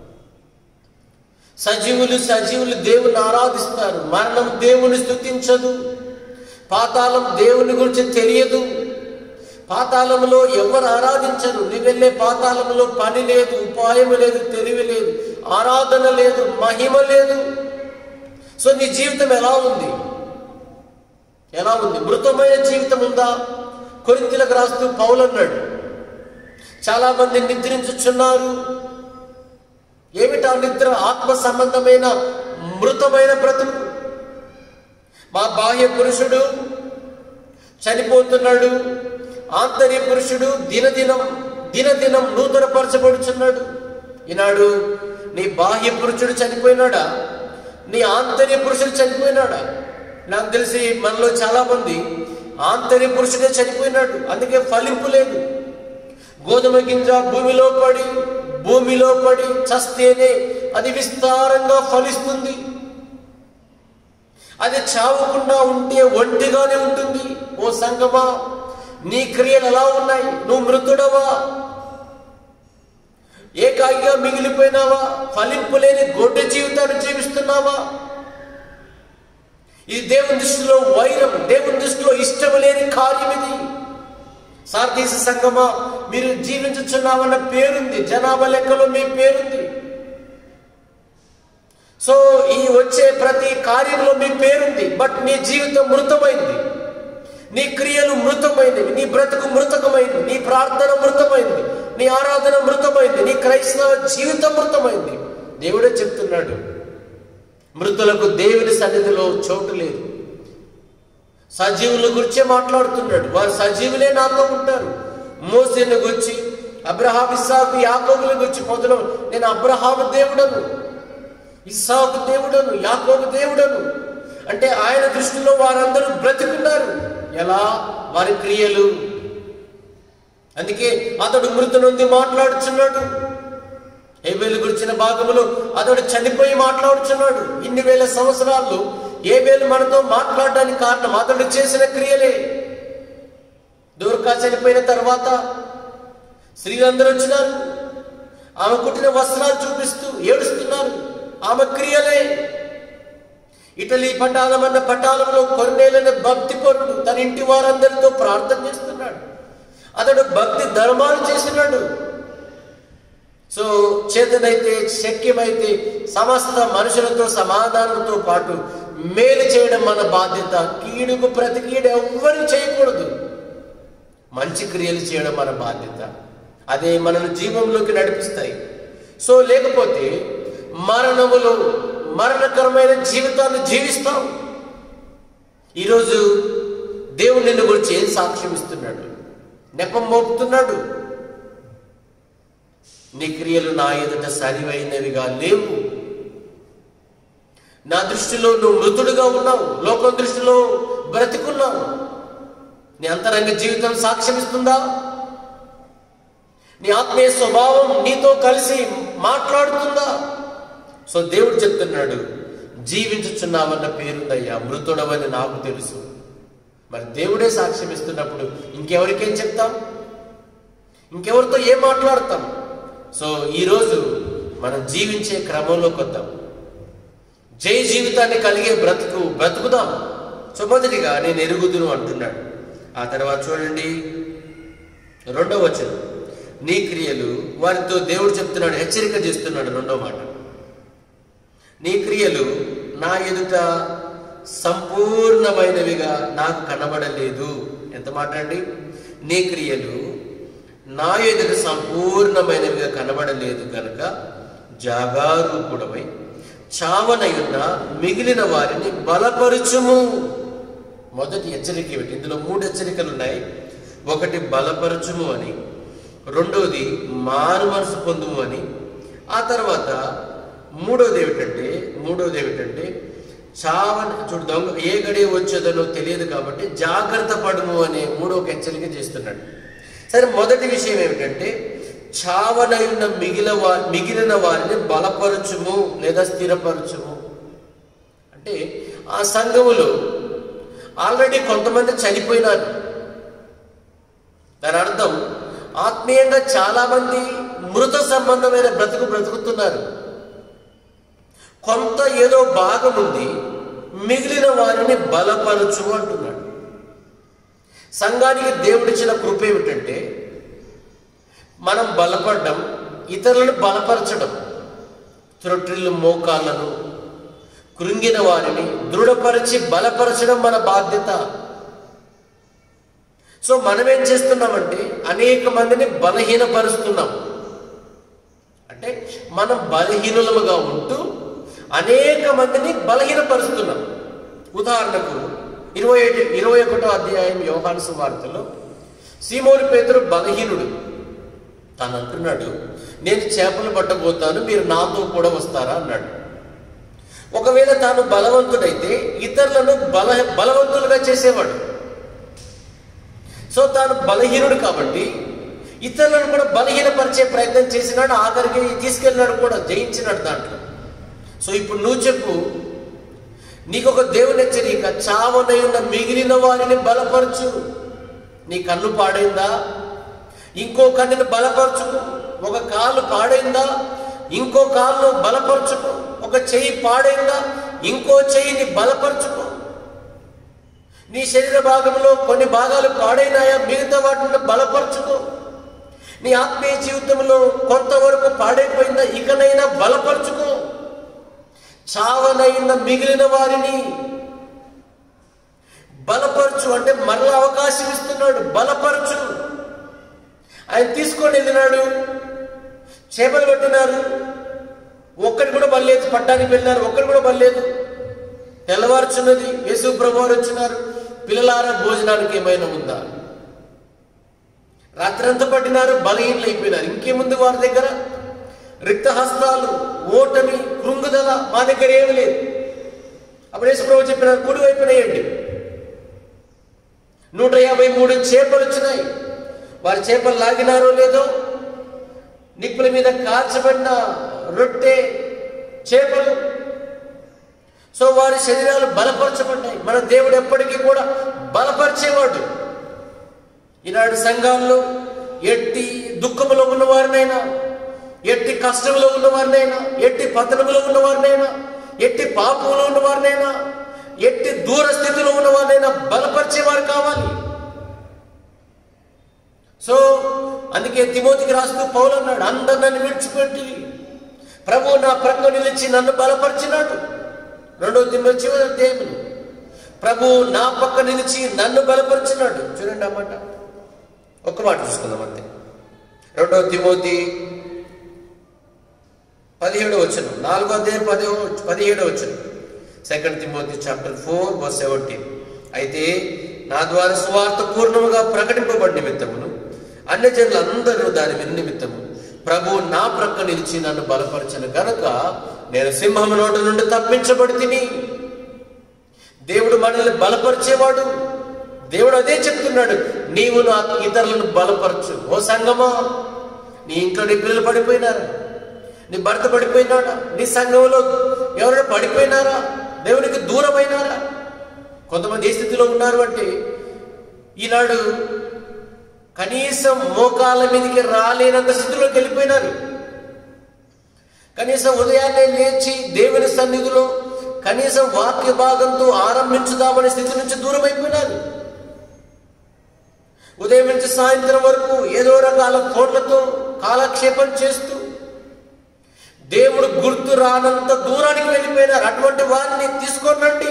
సజీవులు సజీవులు దేవుని ఆరాధిస్తారు మరణం దేవుని స్థుతించదు పాతాళం దేవుని గురించి తెలియదు పాతాళంలో ఎవరు ఆరాధించరు నీ వెళ్ళే పాతాళంలో పని లేదు ఉపాయం లేదు తెలివి లేదు ఆరాధన లేదు మహిమ లేదు సో నీ జీవితం ఎలా ఉంది ఎలా ఉంది మృతమైన జీవితం ఉందా కొరింతలకు రాస్తూ పౌలు అన్నాడు చాలా మంది నిద్రించుచున్నారు ఏమిటా నిద్ర ఆత్మ సంబంధమైన మృతమైన బ్రతుకు మా బాహ్య పురుషుడు చనిపోతున్నాడు ఆంతర్య పురుషుడు దినదినం దినదినం నూతనపరచబడుచున్నాడు ఈనాడు నీ బాహ్య పురుషుడు చనిపోయినాడా నీ ఆంతర్య పురుషుడు చనిపోయినాడా నాకు తెలిసి మనలో చాలా మంది ఆంతర్య పురుషుడే చనిపోయినాడు అందుకే ఫలింపు లేదు గోధుమ గింజ భూమిలో పడి భూమిలో పడి చస్తేనే అది విస్తారంగా ఫలిస్తుంది అది చావకుండా ఉంటే ఒంటిగానే ఉంటుంది ఓ సంగమా నీ క్రియలు ఎలా ఉన్నాయి నువ్వు మృతుడవా ఏకాగిగా మిగిలిపోయినావా ఫలింపు లేని గొడ్డు జీవితాన్ని జీవిస్తున్నావా ఇది దేవుని దృష్టిలో వైరం దేవుని దృష్టిలో ఇష్టం లేని కార్యం ఇది సార్థీస సంగమా మీరు జీవించుచున్నామన్న పేరుంది జనాభా లెక్కలో మీ పేరుంది సో ఈ వచ్చే ప్రతి కార్యంలో మీ పేరుంది బట్ నీ జీవితం మృతమైంది నీ క్రియలు మృతమైనవి నీ బ్రతుకు మృతకమైంది నీ ప్రార్థన మృతమైంది నీ ఆరాధన మృతమైంది నీ క్రైస్తవ జీవితం మృతమైంది దేవుడే చెప్తున్నాడు మృతులకు దేవుని సన్నిధిలో చోటు లేదు సజీవుల గురించే మాట్లాడుతున్నాడు వారు సజీవులే నాతో ఉంటారు మోసేని గురించి అబ్రహాం ఇస్సాకు యాకోబుల గురించి మొదలు నేను అబ్రహాము దేవుడను ఇస్సాకు దేవుడను యాకోబు దేవుడను అంటే ఆయన దృష్టిలో వారందరూ బ్రతికున్నారు ఎలా వారి క్రియలు అందుకే అతడు మృతు నుండి మాట్లాడుచున్నాడు ఏబేలు గురించిన భాగములో అతడు చనిపోయి మాట్లాడుచున్నాడు ఇన్ని వేల సంవత్సరాలు ఏబేలు మనతో మాట్లాడడానికి కారణం అతడు చేసిన క్రియలే దూర్కా చనిపోయిన తర్వాత స్త్రీలందరూ వచ్చినారు ఆమె కుట్టిన వస్త్రాలు చూపిస్తూ ఏడుస్తున్నారు ఆమె క్రియలే ఇటలీ పటాలం అన్న పటాలంలో కొన్నేళ్ళని భక్తి పరుడు తన ఇంటి వారందరితో ప్రార్థన చేస్తున్నాడు అతడు భక్తి ధర్మాలు చేసినాడు సో చేతనైతే శక్యమైతే సమస్త మనుషులతో సమాధానంతో పాటు మేలు చేయడం మన బాధ్యత కీడుకు ప్రతి కీడు ఎవ్వరు చేయకూడదు మంచి క్రియలు చేయడం మన బాధ్యత అదే మనల్ని జీవంలోకి నడిపిస్తాయి సో లేకపోతే మరణములో మరణకరమైన జీవితాన్ని జీవిస్తాం ఈరోజు దేవుడు నిన్ను గురించి ఏం సాక్ష్యం ఇస్తున్నాడు నెపం మోపుతున్నాడు నీ క్రియలు నా ఎదుట సరివైనవిగా లేవు నా దృష్టిలో నువ్వు మృతుడుగా ఉన్నావు లోకం దృష్టిలో బ్రతికున్నావు నీ అంతరంగ జీవితం సాక్ష్యమిస్తుందా నీ ఆత్మీయ స్వభావం నీతో కలిసి మాట్లాడుతుందా సో దేవుడు చెప్తున్నాడు జీవించుచున్నావన్న పేరుందయ్యా మృతుడవని నాకు తెలుసు మరి దేవుడే సాక్ష్యం ఇస్తున్నప్పుడు ఇంకెవరికేం చెప్తాం ఇంకెవరితో ఏం మాట్లాడతాం సో ఈరోజు మనం జీవించే క్రమంలోకి వద్దాం జై జీవితాన్ని కలిగే బ్రతుకు బ్రతుకుదాం సో మొదటిగా నేను ఎరుగుదును అంటున్నాడు ఆ తర్వాత చూడండి రెండవ వచనం నీ క్రియలు వారితో దేవుడు చెప్తున్నాడు హెచ్చరిక చేస్తున్నాడు రెండో మాట నీ క్రియలు నా ఎదుట సంపూర్ణమైనవిగా నాకు కనబడలేదు ఎంత మాట అండి నీ క్రియలు నా ఎదుట సంపూర్ణమైనవిగా కనబడలేదు కనుక జాగారూకుడమై చావనయున్న మిగిలిన వారిని బలపరుచుము మొదటి హెచ్చరిక ఏమిటి ఇందులో మూడు హెచ్చరికలు ఉన్నాయి ఒకటి బలపరచుము అని రెండోది మారు మనసు పొందుము అని ఆ తర్వాత మూడోది ఏమిటంటే మూడోది ఏమిటంటే చావని చూడు దొంగ ఏ గడియ వచ్చేదనో తెలియదు కాబట్టి జాగ్రత్త పడుము అనే మూడో ఒక హెచ్చరిక చేస్తున్నాడు సరే మొదటి విషయం ఏమిటంటే చావనయున్న మిగిలిన వా మిగిలిన వారిని బలపరచుము లేదా స్థిరపరచుము అంటే ఆ సంఘములో ఆల్రెడీ కొంతమంది చనిపోయినారు దాని అర్థం ఆత్మీయంగా చాలా మంది మృత సంబంధమైన బ్రతుకు బ్రతుకుతున్నారు కొంత ఏదో భాగం ఉంది మిగిలిన వారిని బలపరచు అంటున్నాడు సంఘానికి దేవుడిచ్చిన కృప ఏమిటంటే మనం బలపడడం ఇతరులను బలపరచడం త్రొట్టిల్లు మోకాళ్ళను కృంగిన వారిని దృఢపరిచి బలపరచడం మన బాధ్యత సో మనం ఏం చేస్తున్నామంటే అనేక మందిని బలహీనపరుస్తున్నాం అంటే మనం బలహీనులముగా ఉంటూ అనేక మందిని బలహీనపరుస్తున్నాం ఉదాహరణకు ఇరవై ఒకటి ఇరవై ఒకటో అధ్యాయం యోహాను సువార్తలో సీమోని పేతురు బలహీనుడు తాను అంటున్నాడు నేను చేపలు పట్టబోతాను మీరు నాతో కూడా వస్తారా అన్నాడు ఒకవేళ తాను బలవంతుడైతే ఇతరులను బల బలవంతులుగా చేసేవాడు సో తాను బలహీనుడు కాబట్టి ఇతరులను కూడా బలహీనపరిచే ప్రయత్నం చేసినాడు ఆఖరికి తీసుకెళ్ళినాడు కూడా జయించినాడు దాంట్లో సో ఇప్పుడు నువ్వు చెప్పు నీకు ఒక దేవుని హెచ్చరిక చావనై ఉన్న మిగిలిన వారిని బలపరచు నీ కన్ను పాడైందా ఇంకో కన్నుని బలపరచుకో ఒక కాలు పాడైందా ఇంకో కాలును బలపరచుకో ఒక చెయ్యి పాడైందా ఇంకో చెయ్యిని బలపరచుకో నీ శరీర భాగంలో కొన్ని భాగాలు పాడైనాయా మిగతా వాటిని బలపరచుకో నీ ఆత్మీయ జీవితంలో కొంతవరకు పాడైపోయిందా ఇకనైనా బలపరచుకో చావనైన మిగిలిన వారిని బలపరచు అంటే మరలా అవకాశం ఇస్తున్నాడు బలపరచు ఆయన తీసుకొని వెళ్ళినాడు చేపలు పట్టినారు ఒక్కడి కూడా బల్లేదు పట్టానికి వెళ్ళినారు ఒక్కడు కూడా బల్లేదు తెల్లవారుచున్నది యేసు ప్రభు వారు వచ్చినారు పిల్లలారా భోజనానికి ఏమైనా ఉందా రాత్రంతా పట్టినారు బలహీనలు అయిపోయినారు ఇంకేముంది వారి దగ్గర రిక్తహస్తాలు ఓటమి కృంగుదల మా దగ్గర ఏమి లేదు అప్పుడు యేసు ప్రభు చెప్పినారు కుడి వైపున వేయండి నూట యాభై మూడు చేపలు వచ్చినాయి వారి చేపలు లాగినారో లేదో నిప్పుల మీద కాల్చబడిన రొట్టె చేపలు సో వారి శరీరాలు బలపరచబడ్డాయి మన దేవుడు ఎప్పటికీ కూడా బలపరిచేవాడు ఈనాడు సంఘాల్లో ఎట్టి దుఃఖములో ఉన్నవారినైనా ఎట్టి కష్టంలో ఉన్నవారినైనా ఎట్టి పతనములో ఉన్నవారినైనా ఎట్టి పాపంలో ఉన్నవారినైనా ఎట్టి దూర స్థితిలో ఉన్నవారినైనా బలపరిచేవారు కావాలి సో అందుకే తిమోతికి రాస్తూ పౌలు అన్నాడు అందరు నన్ను విడిచిపెట్టి ప్రభు నా ప్రక్క నిలిచి నన్ను బలపరిచినాడు రెండో తిమ్మతి చివరి దేవుడు ప్రభు నా పక్క నిలిచి నన్ను బలపరిచినాడు చూడండి అన్నమాట ఒక్క మాట చూసుకుందాం అంతే రెండో తిమోతి పదిహేడు వచ్చిన నాలుగో అధ్యాయం పది పదిహేడు వచ్చిన second Timothy chapter four verse seventeen అయితే నా ద్వారా సువార్త పూర్ణముగా ప్రకటింపబడి నిమిత్తమును అన్ని జనులందరూ దాని విని నిమిత్తము ప్రభు నా ప్రక్క నిలిచి నన్ను బలపరిచిన గనుక నేను సింహము నోటి నుండి తప్పించబడి తిని దేవుడు మనల్ని బలపరిచేవాడు దేవుడు అదే చెప్తున్నాడు నీవు నా ఇతరులను బలపరచు ఓ సంగమా నీ ఇంట్లో నీ పిల్లలు పడిపోయినారా నీ భర్త పడిపోయినాడా నీ సంఘంలో ఎవరైనా పడిపోయినారా దేవునికి దూరమైనారా కొంతమంది ఏ స్థితిలో ఉన్నారు అంటే ఈనాడు కనీసం మోకాల మీదకి రాలేనంత స్థితిలోకి వెళ్ళిపోయినారు కనీసం ఉదయాన్నే లేచి దేవుని సన్నిధిలో కనీసం వాక్య భాగంతో ఆరంభించుదామనే స్థితి నుంచి దూరం అయిపోయినారు ఉదయం నుంచి సాయంత్రం వరకు ఏదో రకాల ఫోన్లతో కాలక్షేపం చేస్తూ దేవుడు గుర్తు రానంత దూరానికి వెళ్ళిపోయినారు అటువంటి వారిని తీసుకోనండి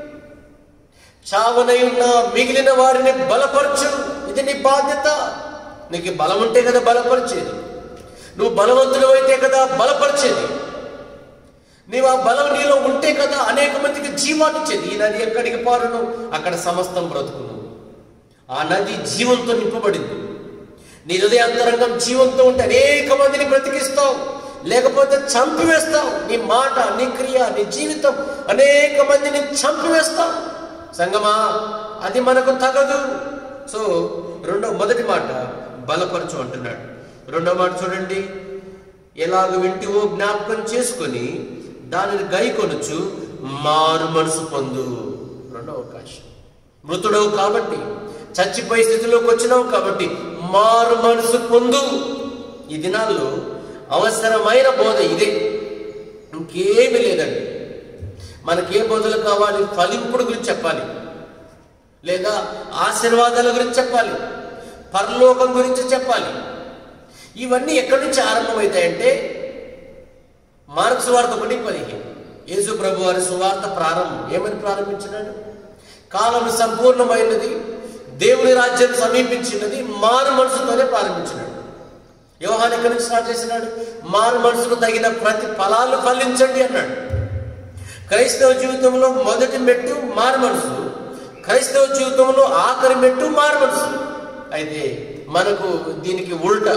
చావనై ఉన్న మిగిలిన వారిని బలపరచు ఇది నీ బాధ్యత నీకు బలం ఉంటే కదా బలపరిచేది నువ్వు బలవంతుడు అయితే కదా బలపరిచేది నీవు ఆ బలం నీలో ఉంటే కదా అనేక మందికి జీవాన్ని ఇచ్చేది ఈ నది ఎక్కడికి పారును అక్కడ సమస్తం బ్రతుకును ఆ నది జీవంతో నింపబడింది నీ హృదయాంతరంగం జీవంతో ఉంటే అనేక మందిని బ్రతికిస్తావు లేకపోతే చంపివేస్తావు నీ మాట నీ క్రియ నీ జీవితం అనేక మందిని చంపివేస్తావు సంగమా అది మనకు తగదు సో రెండో మొదటి మాట బలపరచు అంటున్నాడు రెండో మాట చూడండి ఎలాగ వింటివో జ్ఞాపకం చేసుకొని దానిని గై కొనుచు మారు మనసు పొందు రెండో అవకాశం మృతుడవు కాబట్టి చచ్చిపోయే స్థితిలోకి వచ్చినావు కాబట్టి మారు మనసు పొందు ఈ దినాల్లో అవసరమైన బోధ ఇదే ఇంకేమీ లేదండి మనకే బోధలు కావాలి ఫలింపుడు గురించి చెప్పాలి లేదా ఆశీర్వాదాల గురించి చెప్పాలి పరలోకం గురించి చెప్పాలి ఇవన్నీ ఎక్కడి నుంచి ఆరంభమవుతాయంటే మార్క్స్ వార్త ఒకటి పదిహేను యేసు ప్రభు వారి సువార్త ప్రారంభం ఏమని ప్రారంభించినాడు కాలం సంపూర్ణమైనది దేవుని రాజ్యం సమీపించినది మారు మనసుతోనే ప్రారంభించినాడు యోహాన్ ఎక్కడి నుంచి స్టార్ట్ చేసినాడు మారు మనసుకు తగిన ప్రతి ఫలాలు ఫలించండి అన్నాడు క్రైస్తవ జీవితంలో మొదటి మెట్టు మారు మనసు క్రైస్తవ జీవితంలో ఆఖరి మెట్టు మారు మనసు అయితే మనకు దీనికి ఉల్టా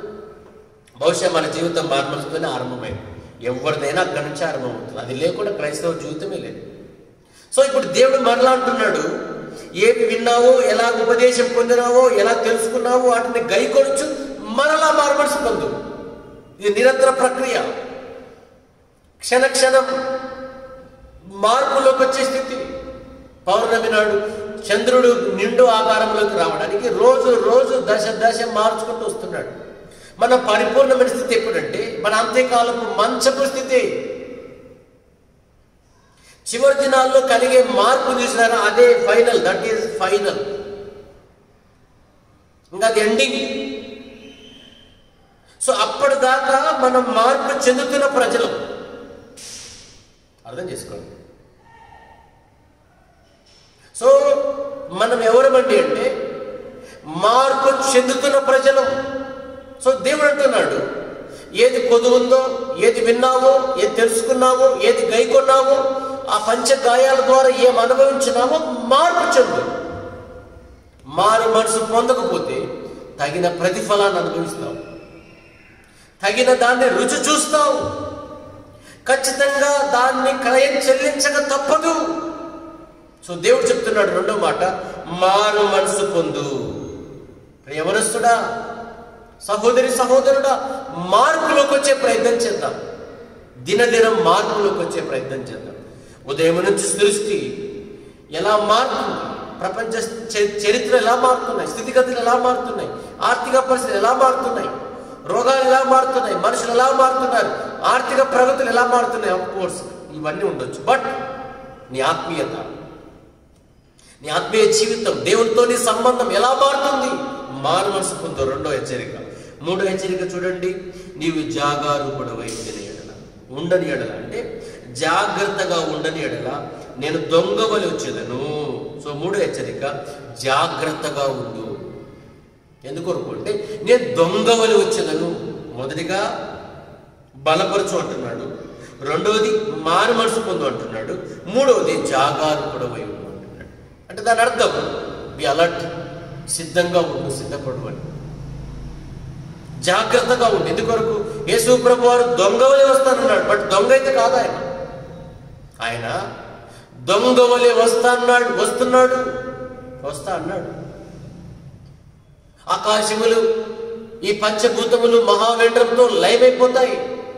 బహుశా మన జీవితం మారు మనసుతోనే ఆరంభమైంది ఎవరిదైనా అక్కడి నుంచి ఆరంభమవుతుంది అది లేకుండా క్రైస్తవ జీవితమే లేదు సో ఇప్పుడు దేవుడు మరలా అంటున్నాడు ఏమి విన్నావో ఎలా ఉపదేశం పొందినావో ఎలా తెలుసుకున్నావో వాటిని గైకొనొచ్చు మరలా మారు మనసు పొందు ఇది నిరంతర ప్రక్రియ క్షణ క్షణం మార్పులోకి వచ్చే స్థితి పౌర్ణమి నాడు చంద్రుడు నిండు ఆకారంలోకి రావడానికి రోజు రోజు దశ దశ మార్చుకుంటూ వస్తున్నాడు మన పరిపూర్ణమైన స్థితి ఎప్పుడంటే మన అంత్యకాలపు మంచపు స్థితి చివరి దినాల్లో కలిగే మార్పు చూసినారా అదే ఫైనల్ దట్ ఈస్ ఫైనల్ ఇంకా అది ఎండింగ్ సో అప్పటిదాకా మనం మార్పు చెందుతున్న ప్రజలు అర్థం చేసుకోండి సో మనం ఎవరమండి అంటే మార్పు చెందుతున్న ప్రజలు సో దేవుడు అంటున్నాడు ఏది కొదువుందో ఏది విన్నావో ఏది తెలుసుకున్నావో ఏది గైకొన్నావో ఆ పంచ గాయాల ద్వారా ఏం అనుభవించినావో మార్పు చెందు మారు మనసు పొందకపోతే తగిన ప్రతిఫలాన్ని అనుభవిస్తావు తగిన దాన్ని రుచి చూస్తావు ఖచ్చితంగా దాన్ని క్రయం చెల్లించక తప్పదు సో దేవుడు చెప్తున్నాడు రెండో మాట మారు మనసు పొందు ప్రియమనస్తుడా సహోదరి సహోదరుడా మార్పులోకి వచ్చే ప్రయత్నం చేద్దాం దినదినం మార్పులోకి వచ్చే ప్రయత్నం చేద్దాం ఉదయం నుంచి సృష్టి ఎలా మారుతుంది ప్రపంచ చ- చరిత్ర ఎలా మారుతున్నాయి స్థితిగతులు ఎలా మారుతున్నాయి ఆర్థిక పరిస్థితులు ఎలా మారుతున్నాయి రోగాలు ఎలా మారుతున్నాయి మనుషులు ఎలా మారుతున్నారు ఆర్థిక ప్రగతులు ఎలా మారుతున్నాయి ఆఫ్ కోర్స్ ఇవన్నీ ఉండొచ్చు బట్ నీ ఆత్మీయత నీ ఆత్మీయ జీవితం దేవునితో నీ సంబంధం ఎలా మారుతుంది మారు మనసు పొందు రెండో హెచ్చరిక మూడో హెచ్చరిక చూడండి నీవు జాగారు పొడవై ఉండని ఎడల ఉండని ఎడల అంటే జాగ్రత్తగా ఉండని ఎడల నేను దొంగవలి వచ్చేదను సో మూడో హెచ్చరిక జాగ్రత్తగా ఉండు ఎందుకొరకు అంటే నేను దొంగవలి వచ్చేదను మొదటిగా బలపరచు అంటున్నాడు రెండవది మారు మనసు పొందు అంటున్నాడు మూడవది జాగారు పొడవై ఉండు అంటున్నాడు అంటే దాని అర్థం బి అలర్ట్ సిద్ధంగా ఉండు సిద్ధపడు అని జాగ్రత్తగా ఉండు ఎందుకొరకు యేసు ప్రభు వారు దొంగవలే వస్తానన్నాడు బట్ దొంగ అయితే కాదు ఆయన ఆయన దొంగవలే వస్తాన్నాడు వస్తున్నాడు వస్తా అన్నాడు ఆకాశములు ఈ పంచభూతములు మహావేంద్రంతో లయమైపోతాయి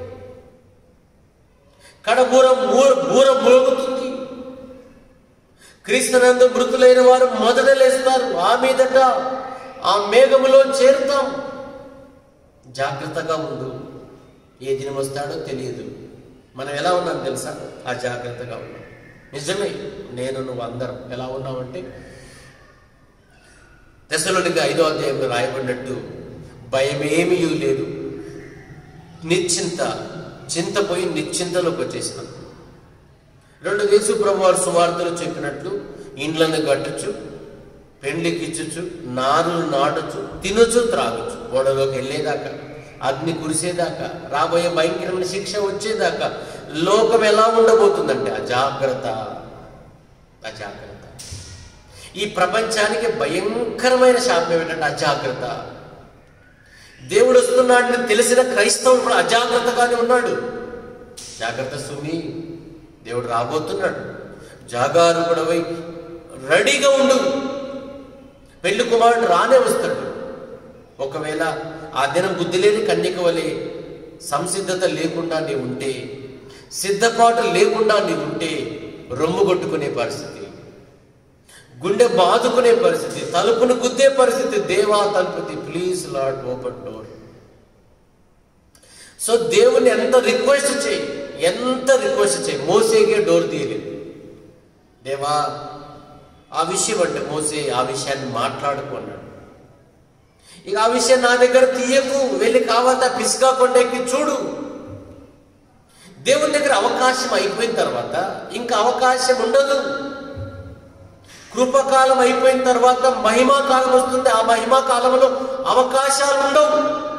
కడబూరం బూర బూర మోగుతుంది క్రీస్తునందు మృతులైన వారు మొదట లేస్తారు ఆ మీదట ఆ మేఘములో చేరుతాం జాగ్రత్తగా ఉండు ఏ దినం వస్తాడో తెలియదు మనం ఎలా ఉన్నాం తెలుసా ఆ జాగ్రత్తగా ఉన్నాం నిజమే నేను నువ్వు అందరం ఎలా ఉన్నామంటే దశలోనికి ఐదో అధ్యాయంలో రాయబడినట్టు భయమేమీ లేదు నిశ్చింత చింతపోయి నిశ్చింతలోకి వచ్చేసినాం రెండు యేసు ప్రభు వారు సువార్తలు చెప్పినట్లు ఇండ్లను కట్టచ్చు పెండ్లికిచ్చుచు నారులు నాటచ్చు తినొచ్చు త్రాగచ్చు గోడలోకి వెళ్ళేదాకా అగ్ని కురిసేదాకా రాబోయే భయంకరమైన శిక్ష వచ్చేదాకా లోకం ఎలా ఉండబోతుందంటే అజాగ్రత్త అజాగ్రత్త ఈ ప్రపంచానికి భయంకరమైన శాపం ఏంటంటే అజాగ్రత్త దేవుడు వస్తున్నాడని తెలిసిన క్రైస్తవుడు కూడా అజాగ్రత్తగానే ఉన్నాడు జాగ్రత్త సుమి దేవుడు రాబోతున్నాడు జాగారు గొడవై రెడీగా ఉండు పెళ్లి కుమారుడు రానే వస్తాడు ఒకవేళ ఆ దినం బుద్ధి లేని కన్యక వలె సంసిద్ధత లేకుండా నీ ఉంటే సిద్ధపాటు లేకుండా నీ ఉంటే రొమ్ము కొట్టుకునే పరిస్థితి గుండె బాదుకునే పరిస్థితి తలుపును గుద్దే పరిస్థితి దేవా తలుపుది please Lord open door so దేవుని ఎంత రిక్వెస్ట్ చేయి ఎంత రిక్వెస్ట్ చేయి మోసేగే డోర్ తీయలేదు దేవా ఆ విషయం అంటే మోసే ఆ విషయాన్ని మాట్లాడుకున్నాడు ఇక ఆ విషయం నా దగ్గర తీయకు వెళ్ళి కావాలంటే పిసికా కొండెక్కి చూడు దేవుని దగ్గర అవకాశం అయిపోయిన తర్వాత ఇంకా అవకాశం ఉండదు కృపకాలం అయిపోయిన తర్వాత మహిమా కాలం వస్తుంది ఆ మహిమా కాలంలో అవకాశాలు ఉండవు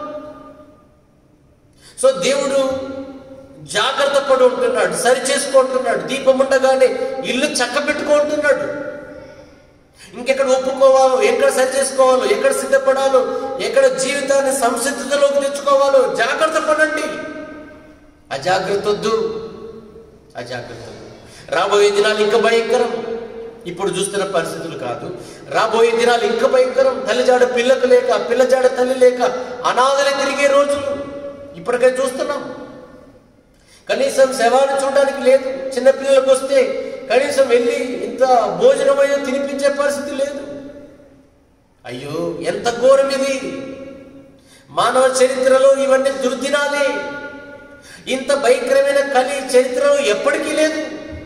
సో దేవుడు జాగ్రత్త పడి ఉంటున్నాడు సరి చేసుకుంటున్నాడు దీపం ఉండగానే ఇల్లు చక్క పెట్టుకుంటున్నాడు ఇంకెక్కడ ఒప్పుకోవాలో ఎక్కడ సరి చేసుకోవాలో ఎక్కడ సిద్ధపడాలో ఎక్కడ జీవితాన్ని సంసిద్ధతలోకి తెచ్చుకోవాలో జాగ్రత్త పడండి అజాగ్రత్త వద్దు అజాగ్రత్త వద్దు. రాబోయే దినాలు ఇంకా భయంకరం ఇప్పుడు చూస్తున్న పరిస్థితులు కాదు రాబోయే దినాలు ఇంకా భయంకరం తల్లిజాడ పిల్లకు లేక పిల్లజాడ తల్లి లేక అనాథలు తిరిగే రోజులు ఇప్పటికే చూస్తున్నాం కనీసం శవాన్ని చూడడానికి లేదు చిన్నపిల్లలకు వస్తే కనీసం వెళ్ళి ఇంత భోజనమైనా తినిపించే పరిస్థితి లేదు అయ్యో ఎంత ఘోరం ఇది మానవ చరిత్రలో ఇవన్నీ దుర్దినాలే ఇంత భయంకరమైన కలి చరిత్రలో ఎప్పటికీ లేదు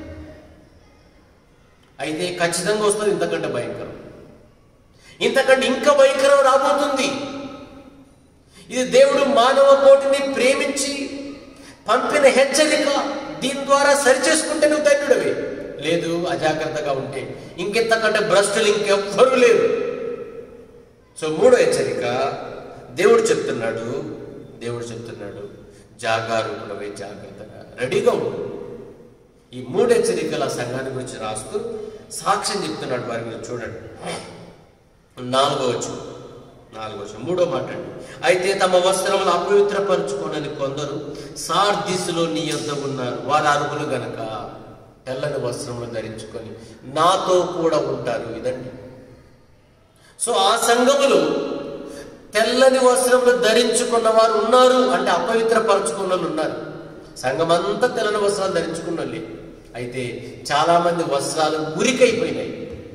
అయితే ఖచ్చితంగా వస్తుంది ఇంతకంటే భయంకరం ఇంతకంటే ఇంకా భయంకరం రాబోతుంది ఇది దేవుడు మానవ కోటిని ప్రేమించి పంపిన హెచ్చరిక దీని ద్వారా సరిచేసుకుంటే నువ్వు ధన్యుడవే లేదు అజాగ్రత్తగా ఉంటే ఇంకెంతకంటే భ్రష్టులు ఇంకెవ్వరూ లేరు సో మూడో హెచ్చరిక దేవుడు చెప్తున్నాడు దేవుడు చెప్తున్నాడు జాగారు ఉండవే జాగ్రత్తగా రెడీగా ఉండు ఈ మూడు హెచ్చరికల సంఘాన్ని గురించి రాస్తూ సాక్ష్యం చెప్తున్నాడు వారి గురించి చూడండి నాలుగో వచ్చు నాలుగో వచ్చు మూడో మాట అండి అయితే తమ వస్త్రములు అపవిత్రపరచుకోనని కొందరు సార్దిస్సులో నీ యొద్ద ఉన్నారు వారు అరుగులు గనక తెల్లని వస్త్రములు ధరించుకొని నాతో కూడా ఉంటారు ఇదండి సో ఆ సంఘములు తెల్లని వస్త్రములు ధరించుకున్న వారు ఉన్నారు అంటే అపవిత్రపరచుకున్న వాళ్ళు ఉన్నారు సంఘమంతా తెల్లని వస్త్రాలు ధరించుకున్న వాళ్ళే అయితే చాలా మంది వస్త్రాలు మురికైపోయినాయి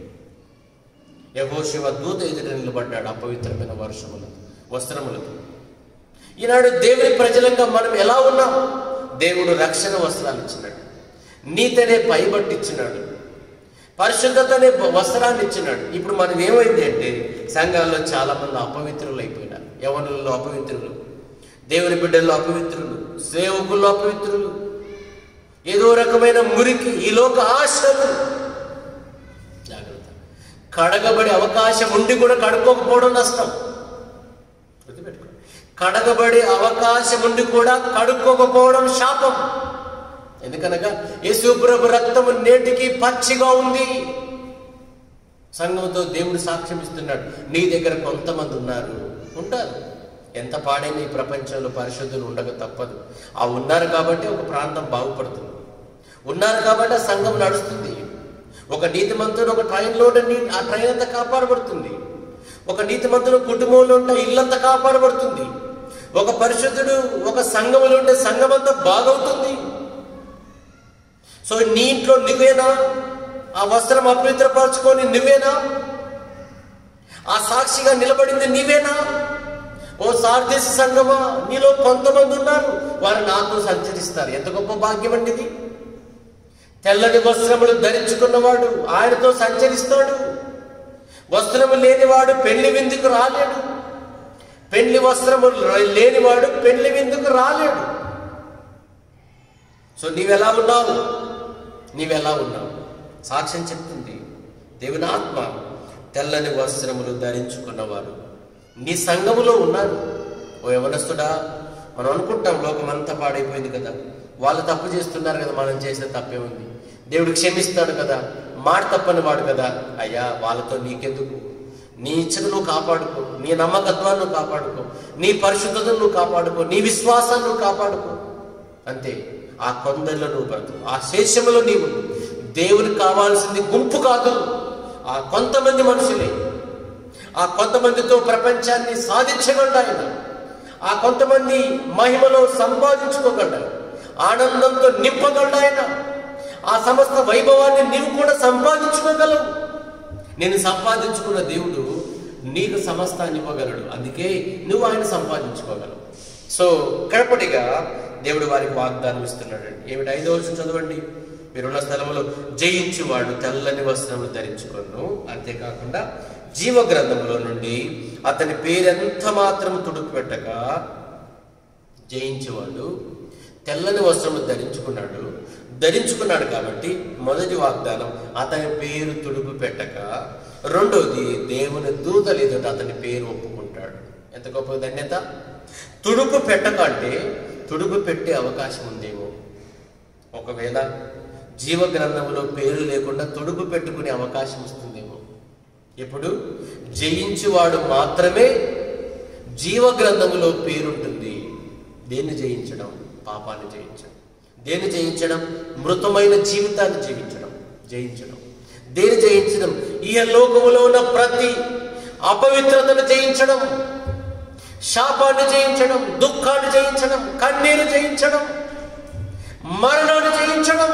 యహోశివ దూత ఎదుట నిలబడ్డాడు అపవిత్రమైన వర్షములు వస్త్రములతో ఈనాడు దేవుని ప్రజలంగా మనం ఎలా ఉన్నాం దేవుడు రక్షణ వస్త్రాలు ఇచ్చినాడు నీతనే పైబట్టి ఇచ్చినాడు పరిశుద్ధత అనే వస్త్రాన్ని ఇచ్చినాడు ఇప్పుడు మనం ఏమైంది అంటే సంఘాల్లో చాలా మంది అపవిత్రులు అయిపోయినారు యవనులలో అపవిత్రులు దేవుని బిడ్డల్లో అపవిత్రులు సేవకుల్లో అపవిత్రులు ఏదో రకమైన మురికి ఈ లోక ఆశలు జాగ్రత్త కడగబడి అవకాశం ఉండి కూడా కడుక్కోకపోవడం నష్టం గుర్తుపెట్టుకో కడగబడి అవకాశం ఉండి కూడా కడుక్కోకపోవడం శాపం ఎందుకనగా యేసుప్రభు రక్తము నేటికి పచ్చిగా ఉంది సంఘంతో దేవుడు సాక్ష్యం ఇస్తున్నాడు నీ దగ్గర కొంతమంది ఉన్నారు ఉంటారు ఎంత పాడైన ఈ ప్రపంచంలో పరిశుద్ధులు ఉండక తప్పదు ఆ ఉన్నారు కాబట్టి ఒక ప్రాంతం బాగుపడుతుంది ఉన్నారు కాబట్టి ఆ సంఘం నడుస్తుంది ఒక నీతిమంతుడు ఒక ట్రైన్లో ఉంటే నీ ఆ ట్రైన్ అంతా కాపాడబడుతుంది ఒక నీతిమంతుడు కుటుంబంలో ఉంటే ఇల్లంతా కాపాడబడుతుంది ఒక పరిశుద్ధుడు ఒక సంఘంలో ఉంటే సంఘం అంతా బాగవుతుంది సో నీ ఇంట్లో నువ్వేనా ఆ వస్త్రం అపవిత్రపరచుకొని నువ్వేనా ఆ సాక్షిగా నిలబడింది నీవేనా ఓ సార్దేశ సంగమా నీలో కొంతమంది ఉన్నారు వారు నాతో సంచరిస్తారు ఎంత గొప్ప భాగ్యం అండి ఇది తెల్లని వస్త్రములు ధరించుకున్నవాడు ఆయనతో సంచరిస్తాడు వస్త్రము లేనివాడు పెళ్లి విందుకు రాలేడు పెళ్లి వస్త్రము లేనివాడు పెళ్లి విందుకు రాలేడు సో నీవెలా ఉన్నావు నీవెలా ఉన్నావు సాక్ష్యం చెప్తుంది దేవుని ఆత్మ తెల్లని వస్త్రములు ధరించుకున్నవారు నీ సంఘములో ఉన్నారు ఓ యవనస్తుడా మనం అనుకుంటాం లోకం అంతా పాడైపోయింది కదా వాళ్ళు తప్పు చేస్తున్నారు కదా మనం చేసిన తప్పే ఉంది దేవుడు క్షమిస్తాడు కదా మాట తప్పని వాడు కదా అయ్యా వాళ్ళతో నీకెందుకు నీ ఇచ్చను నువ్వు కాపాడుకో నీ నమ్మకత్వాన్ని నువ్వు కాపాడుకో నీ పరిశుద్ధతను నువ్వు కాపాడుకో నీ విశ్వాసాన్ని నువ్వు కాపాడుకో అంతే ఆ కొందరిలో నువ్వు బ్రతుకు ఆ శేషములో నీవు దేవునికి కావాల్సింది గుంపు కాదు ఆ కొంతమంది మనుషులే ఆ కొంతమందితో ప్రపంచాన్ని సాధించగలడు ఆయన ఆ కొంతమంది మహిమలో సంపాదించుకోగలడు ఆనందంతో నింపగలడు ఆయన ఆ సమస్త వైభవాన్ని నీవు కూడా సంపాదించుకోగలవు నేను సంపాదించుకున్న దేవుడు నీకు సమస్తాన్ని ఇవ్వగలడు అందుకే నువ్వు ఆయన సంపాదించుకోగలవు సో కడపటిగా దేవుడు వారికి వాగ్దానం ఇస్తున్నాడు ఏమిటి ఐదో వచ్చిన చదవండి మీరున్న స్థలంలో జయించువాడు తెల్లని వస్త్రములు ధరించుకొను అంతేకాకుండా జీవ గ్రంథములో నుండి అతని పేరెంత మాత్రం తుడుపు పెట్టక జయించేవాడు తెల్లని వస్త్రము ధరించుకున్నాడు ధరించుకున్నాడు కాబట్టి మొదటి వాగ్దానం అతని పేరు తుడుపు పెట్టక రెండోది దేవుని దూతలు ఎదుట అతని పేరు ఒప్పుకుంటాడు ఎంత గొప్ప ధన్యత తుడుపు పెట్టక అంటే తుడుపు పెట్టే అవకాశం ఉందేమో ఒకవేళ జీవ గ్రంథంలో పేరు లేకుండా తుడుపు పెట్టుకునే అవకాశం వస్తుందేమో ఇప్పుడు జయించువాడు మాత్రమే జీవ గ్రంథములో పేరుంటుంది దేన్ని జయించడం పాపాన్ని జయించడం దేన్ని జయించడం మృతమైన జీవితాన్ని జీవించడం జయించడం దేని జయించడం ఈ లోకములో ఉన్న ప్రతి అపవిత్రతను జయించడం శాపాన్ని జయించడం దుఃఖాన్ని జయించడం కన్నీరు జయించడం మరణాన్ని జయించడం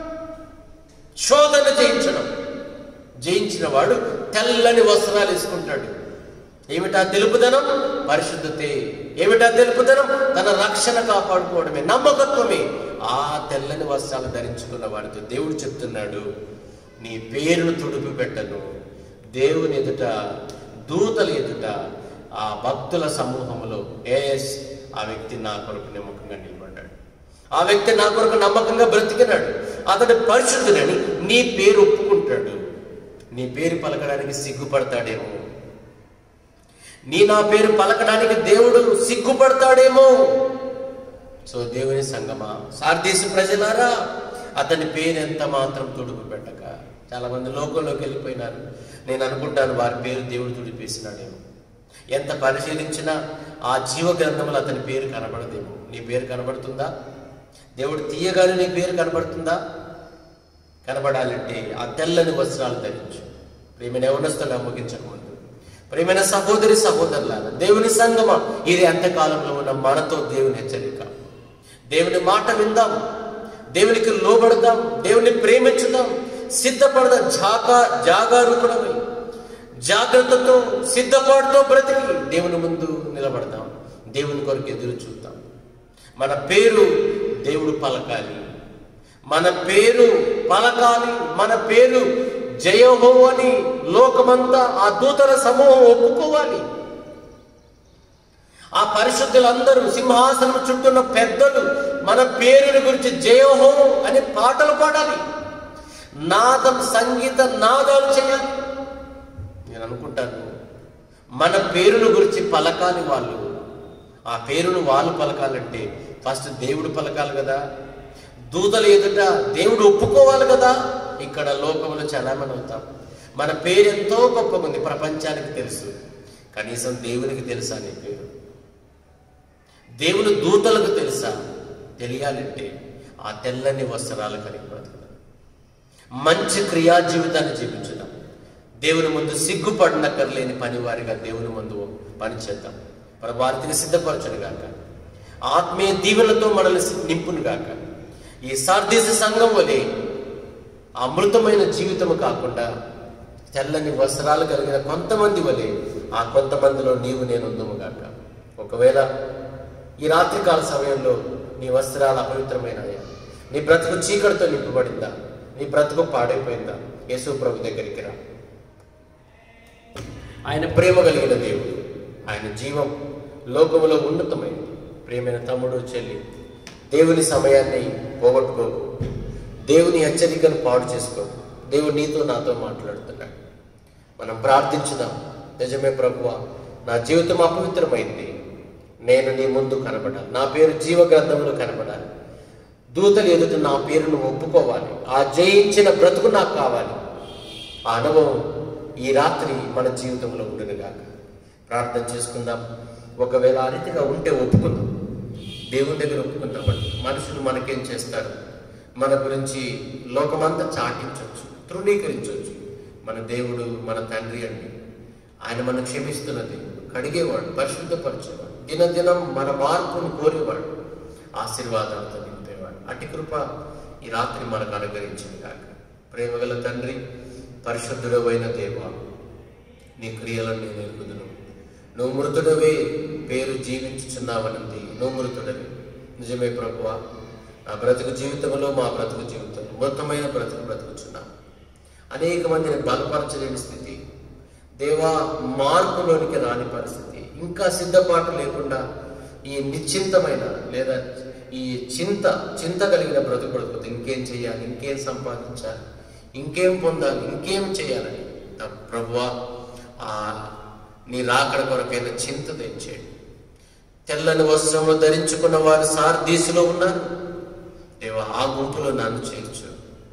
శోధన జయించడం జయించిన వాడు తెల్లని వస్త్రాలు వేసుకుంటాడు ఏమిటా తెలుపుదనం పరిశుద్ధతే ఏమిటా తెలుపుదనం తన రక్షణ కాపాడుకోవడమే నమ్మకత్వమే ఆ తెల్లని వస్త్రాలు ధరించుకున్న వాడితో దేవుడు చెప్తున్నాడు నీ పేరును తుడిపి పెట్టను దేవుని ఎదుట దూతల ఎదుట ఆ భక్తుల సమూహంలో ఏఎస్ ఆ వ్యక్తి నా కొరకు నమ్మకంగా నిలబడ్డాడు ఆ వ్యక్తి నా కొరకు నమ్మకంగా బ్రతికినాడు అతడు పరిశుద్ధుడని నీ పేరు ఒప్పుకుంటాడు నీ పేరు పలకడానికి సిగ్గుపడతాడేమో నీ నా పేరు పలకడానికి దేవుడు సిగ్గుపడతాడేమో సో దేవుని సంగమా సార్దేశ ప్రజలారా అతని పేరు ఎంత మాత్రం తుడుపు పెట్టక చాలా మంది లోకంలోకి వెళ్ళిపోయినారు నేను అనుకుంటాను వారి పేరు దేవుడు తుడిపేసినాడేమో ఎంత పరిశీలించినా ఆ జీవ గ్రంథంలో అతని పేరు కనబడదేమో నీ పేరు కనబడుతుందా దేవుడు తీయగానే నీ పేరు కనబడుతుందా కనబడాలంటే ఆ తెల్లని వస్త్రాలు ధరించు ప్రేమ ఎవరిస్తున్నా ముగించకముందు ప్రియమైన సహోదరి సహోదరులారా దేవుని సంగమ ఇది అంత్యకాలంలో ఉన్న మనతో దేవుని హెచ్చరిక దేవుని మాట విందాం దేవునికి లోబడదాం దేవుని ప్రేమించుదాం సిద్ధపడదాం జాగా జాగారూకుడమై జాగ్రత్తతో సిద్ధపాటుతో బ్రతికి దేవుని ముందు నిలబడదాం దేవుని కొరకు ఎదురు చూద్దాం మన పేరు దేవుడు పలకాలి మన పేరు పలకాలి మన పేరు జయహో అని లోకమంతా ఆ దూతల సమూహం ఒప్పుకోవాలి ఆ పరిశుద్ధులందరూ సింహాసనం చుట్టూన్న పెద్దలు మన పేరుని గురించి జయహో అని పాటలు పాడాలి నాదం సంగీత నాదాలు చేయాలి నేను అనుకుంటాను మన పేరును గురించి పలకాలి వాళ్ళు ఆ పేరును వాళ్ళు పలకాలంటే ఫస్ట్ దేవుడు పలకాలి కదా దూతలు ఎదుట దేవుడు ఒప్పుకోవాలి కదా ఇక్కడ లోకంలో చలామణి అవుతాం మన పేరు ఎంతో గొప్ప ఉంది ప్రపంచానికి తెలుసు కనీసం దేవునికి తెలుసా నీ పేరు దేవుని దూతలకు తెలుసా తెలియాలంటే ఆ తెల్లని వస్త్రాలు కలిగి బ్రతకడం మంచి క్రియా జీవితాన్ని జీవించుదాం దేవుని ముందు సిగ్గుపడనక్కర్లేని పనివారిగా దేవుని ముందు పనిచేద్దాం మన వారిని సిద్ధపరచను గాక ఆత్మీయ దీవెనలతో మనల్ని నింపును గాక ఈ సార్దేశ సంఘం వలె అమృతమైన జీవితము కాకుండా తెల్లని వస్త్రాలు కలిగిన కొంతమంది వలె ఆ కొంతమందిలో నీవు నేను ఉందము గాక ఒకవేళ ఈ రాత్రికాల సమయంలో నీ వస్త్రాలు అపవిత్రమైనాయా నీ బ్రతుకు చీకటితో నింపబడిందా నీ బ్రతుకు పాడైపోయిందా యేసు ప్రభు దగ్గరికి రా ఆయన ప్రేమ కలిగిన దేవుడు ఆయన జీవం లోకములో ఉన్నతమైనది ప్రేమైన తమ్ముడు చెల్లి దేవుని సమయాన్ని పోగొట్టుకోకు దేవుని హెచ్చరికను పాడు చేసుకో దేవుడు నీతో నాతో మాట్లాడుతున్నాడు మనం ప్రార్థించుదాం నిజమే ప్రభువా నా జీవితం అపవిత్రమైంది నేను నీ ముందు కనబడాలి నా పేరు జీవ గ్రంథంలో కనబడాలి దూతలు ఎదుట నా పేరును ఒప్పుకోవాలి ఆ జయించిన బ్రతుకు నాకు కావాలి ఆ అనుభవం ఈ రాత్రి మన జీవితంలో ఉండునుగాక ప్రార్థన చేసుకుందాం ఒకవేళ ఆ రీతిగా ఉంటే ఒప్పుకుందాం దేవుని దగ్గర ఒప్పుకుందామండి మనుషులు మనకేం చేస్తారు మన గురించి లోకమంతా చాటించవచ్చు తృణీకరించవచ్చు మన దేవుడు మన తండ్రి అండి ఆయన మనం క్షమిస్తున్న దేవుడు కడిగేవాడు పరిశుద్ధపరిచేవాడు దినదినం మన మార్పును కోరేవాడు ఆశీర్వాదాలతో నింపేవాడు అటు కృప ఈ రాత్రి మనకు అనుగ్రహించింది కాక ప్రేమగల తండ్రి పరిశుద్ధుడు అయిన దేవ నీ క్రియలను నేను ఎరుగుదును నువ్వు మృతుడవే పేరు జీవించుచున్నావనంది నువ్వు మృతుడవి నిజమే ప్రభువా నా బ్రతుకు జీవితంలో మా బ్రతుకు జీవితం మృతమైన బ్రతుకు బ్రతుకుచున్నాం అనేక మందిని బలపరచలేని స్థితి దేవా మార్పులోనికి రాని పరిస్థితి ఇంకా సిద్ధపాటు లేకుండా ఈ నిశ్చింతమైన లేదా ఈ చింత చింత కలిగిన బ్రతుకు బ్రతుకుతుంది ఇంకేం చేయాలి ఇంకేం సంపాదించాలి ఇంకేం పొందాలి ఇంకేం చేయాలని నా ప్రభువా ఆ నీ రాకడ కొరకైన చింత తెచ్చేయండి తెల్లని వస్త్రములు ధరించుకున్న వారు సార్దీసులో ఉన్నారు దేవా ఆ గుంపులో నన్ను చేర్చు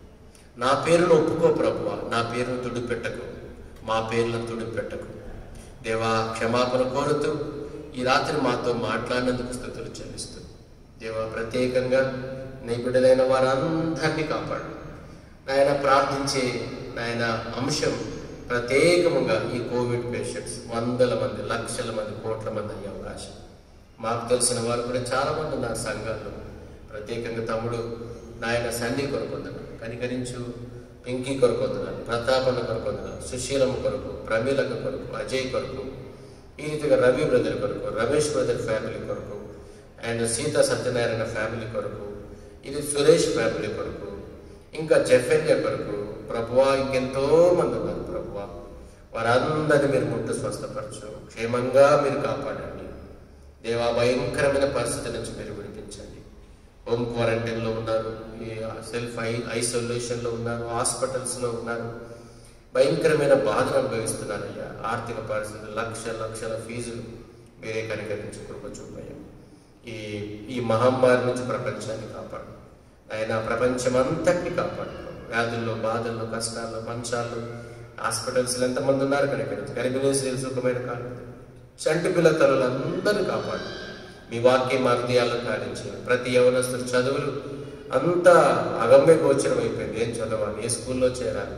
నా పేరును ఒప్పుకో ప్రభువ నా పేరును తుడిపెట్టకు మా పేర్లను తుడిపెట్టకు దేవా క్షమాపణ కోరుతూ ఈ రాత్రి మాతో మాట్లాడినందుకు స్థుతులు చెల్లిస్తూ దేవా ప్రత్యేకంగా నీ బిడ్డలైన వారందరినీ కాపాడు నాయన ప్రార్థించే నాయన అంశం ప్రత్యేకముగా ఈ కోవిడ్ పేషెంట్స్ వందల మంది లక్షల మంది కోట్ల మంది అయ్యే అవకాశం మాకు తెలిసిన వారు కూడా చాలా మంది ఉన్నారు సంఘాల్లో ప్రత్యేకంగా తమ్ముడు నాయన సన్ని కొరకొందరు కనికరించు పింకీ కొరకొందరు ప్రతాపన్న కొరకొందరు సుశీలమ్మ కొరకు ప్రమీలక కొరకు అజయ్ కొరకు ఈ రీతిగా రవి బ్రదర్ కొరకు రమేష్ బ్రదర్ ఫ్యామిలీ కొరకు అండ్ సీతా సత్యనారాయణ ఫ్యామిలీ కొరకు ఇది సురేష్ ఫ్యామిలీ కొరకు ఇంకా జఫెన్య కొరకు ప్రభువా ఇంకెంతో మంది ఉన్నారు ప్రభువా వారందరినీ మీరు ముట్టు స్వస్థపరచు క్షేమంగా మీరు కాపాడండి దేవా భయంకరమైన పరిస్థితి నుంచి మీరు విడిపించండి హోమ్ క్వారంటైన్లో ఉన్నారు ఈ సెల్ఫ్ ఐ ఐసోలేషన్లో ఉన్నారు హాస్పిటల్స్లో ఉన్నారు భయంకరమైన బాధను అనుభవిస్తున్నారు అయ్యా ఆర్థిక పరిస్థితులు లక్ష లక్షల ఫీజులు మీరే కనికరించి కృప చూపయ్యా ఈ ఈ మహమ్మారి నుంచి ప్రపంచాన్ని కాపాడు ఆయన ప్రపంచమంతటిని కాపాడు వ్యాధుల్లో బాధల్లో కష్టాల్లో మంచాల్లో హాస్పిటల్స్లో ఎంతమంది ఉన్నారు కనికరించి గర్భిణీ స్త్రీలు సుఖమైన కాలం చంటి పిల్ల తల్లులందరూ కాపాడు మీ వాక్యం మా హృదయాల్లో కాడించి ప్రతి యవనస్తుడు చదువులు అంతా అగమ్య గోచరం అయిపోయింది ఏం చదవాలి ఏ స్కూల్లో చేరాలి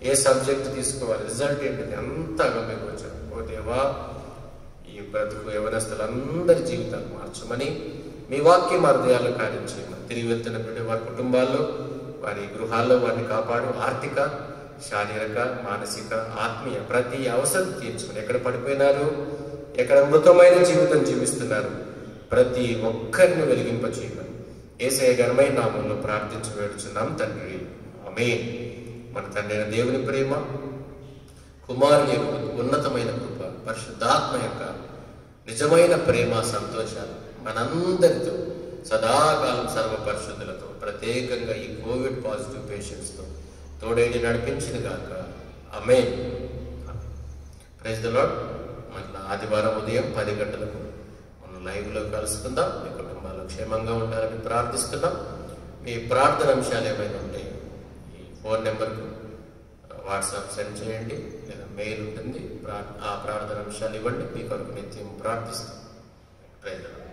ఏ సబ్జెక్ట్ తీసుకోవాలి రిజల్ట్ ఏంటిది అంతా గమనించారు ఓ దేవా ఈ బ్రతుకు యవనస్తులందరి జీవితాలు మార్చమని మీ వాక్యం మా హృదయాల్లో కార్యం చేయమని తిరిగి వెళ్తున్నటువంటి వారి కుటుంబాల్లో వారి గృహాల్లో వారిని కాపాడు ఆర్థిక శారీరక మానసిక ఆత్మీయ ప్రతి అవసరం తీర్చుకుని ఎక్కడ పడిపోయినారు ఎక్కడ మృతమైన జీవితం జీవిస్తున్నారు ప్రతి ఒక్కరిని వెలిగింప చేయమని ఏసయ ఘనమైన నామంలో ప్రార్థించి వేడుచున్నాం తండ్రి ఆమె మన తండ్రి అయిన దేవుని ప్రేమ కుమారుని యొక్క ఉన్నతమైన కృప పరిశుద్ధాత్మ యొక్క నిజమైన ప్రేమ సంతోషాలు మనందరితో సదాకాలం సర్వ పరిశుద్ధులతో ప్రత్యేకంగా ఈ కోవిడ్ పాజిటివ్ పేషెంట్స్తో తోడేడి నడిపించిన గాక అమే ప్రైజ్ ద లాడ్ మళ్ళీ ఆదివారం ఉదయం పది గంటలకు మనం లైవ్లో కలుసుకుందాం మీ కుటుంబాలు క్షేమంగా ఉండాలని ప్రార్థిస్తున్నాం మీ ప్రార్థన అంశాలు ఏమైనా ఉంటే ఈ ఫోన్ నెంబర్కు వాట్సాప్ సెండ్ చేయండి లేదా మెయిల్ ఉంటుంది ప్రా- ఆ ప్రార్థన అంశాలు ఇవ్వండి మీ కొరకు నిత్యం ప్రార్థిస్తాం ప్రైజ్ ద లార్డ్.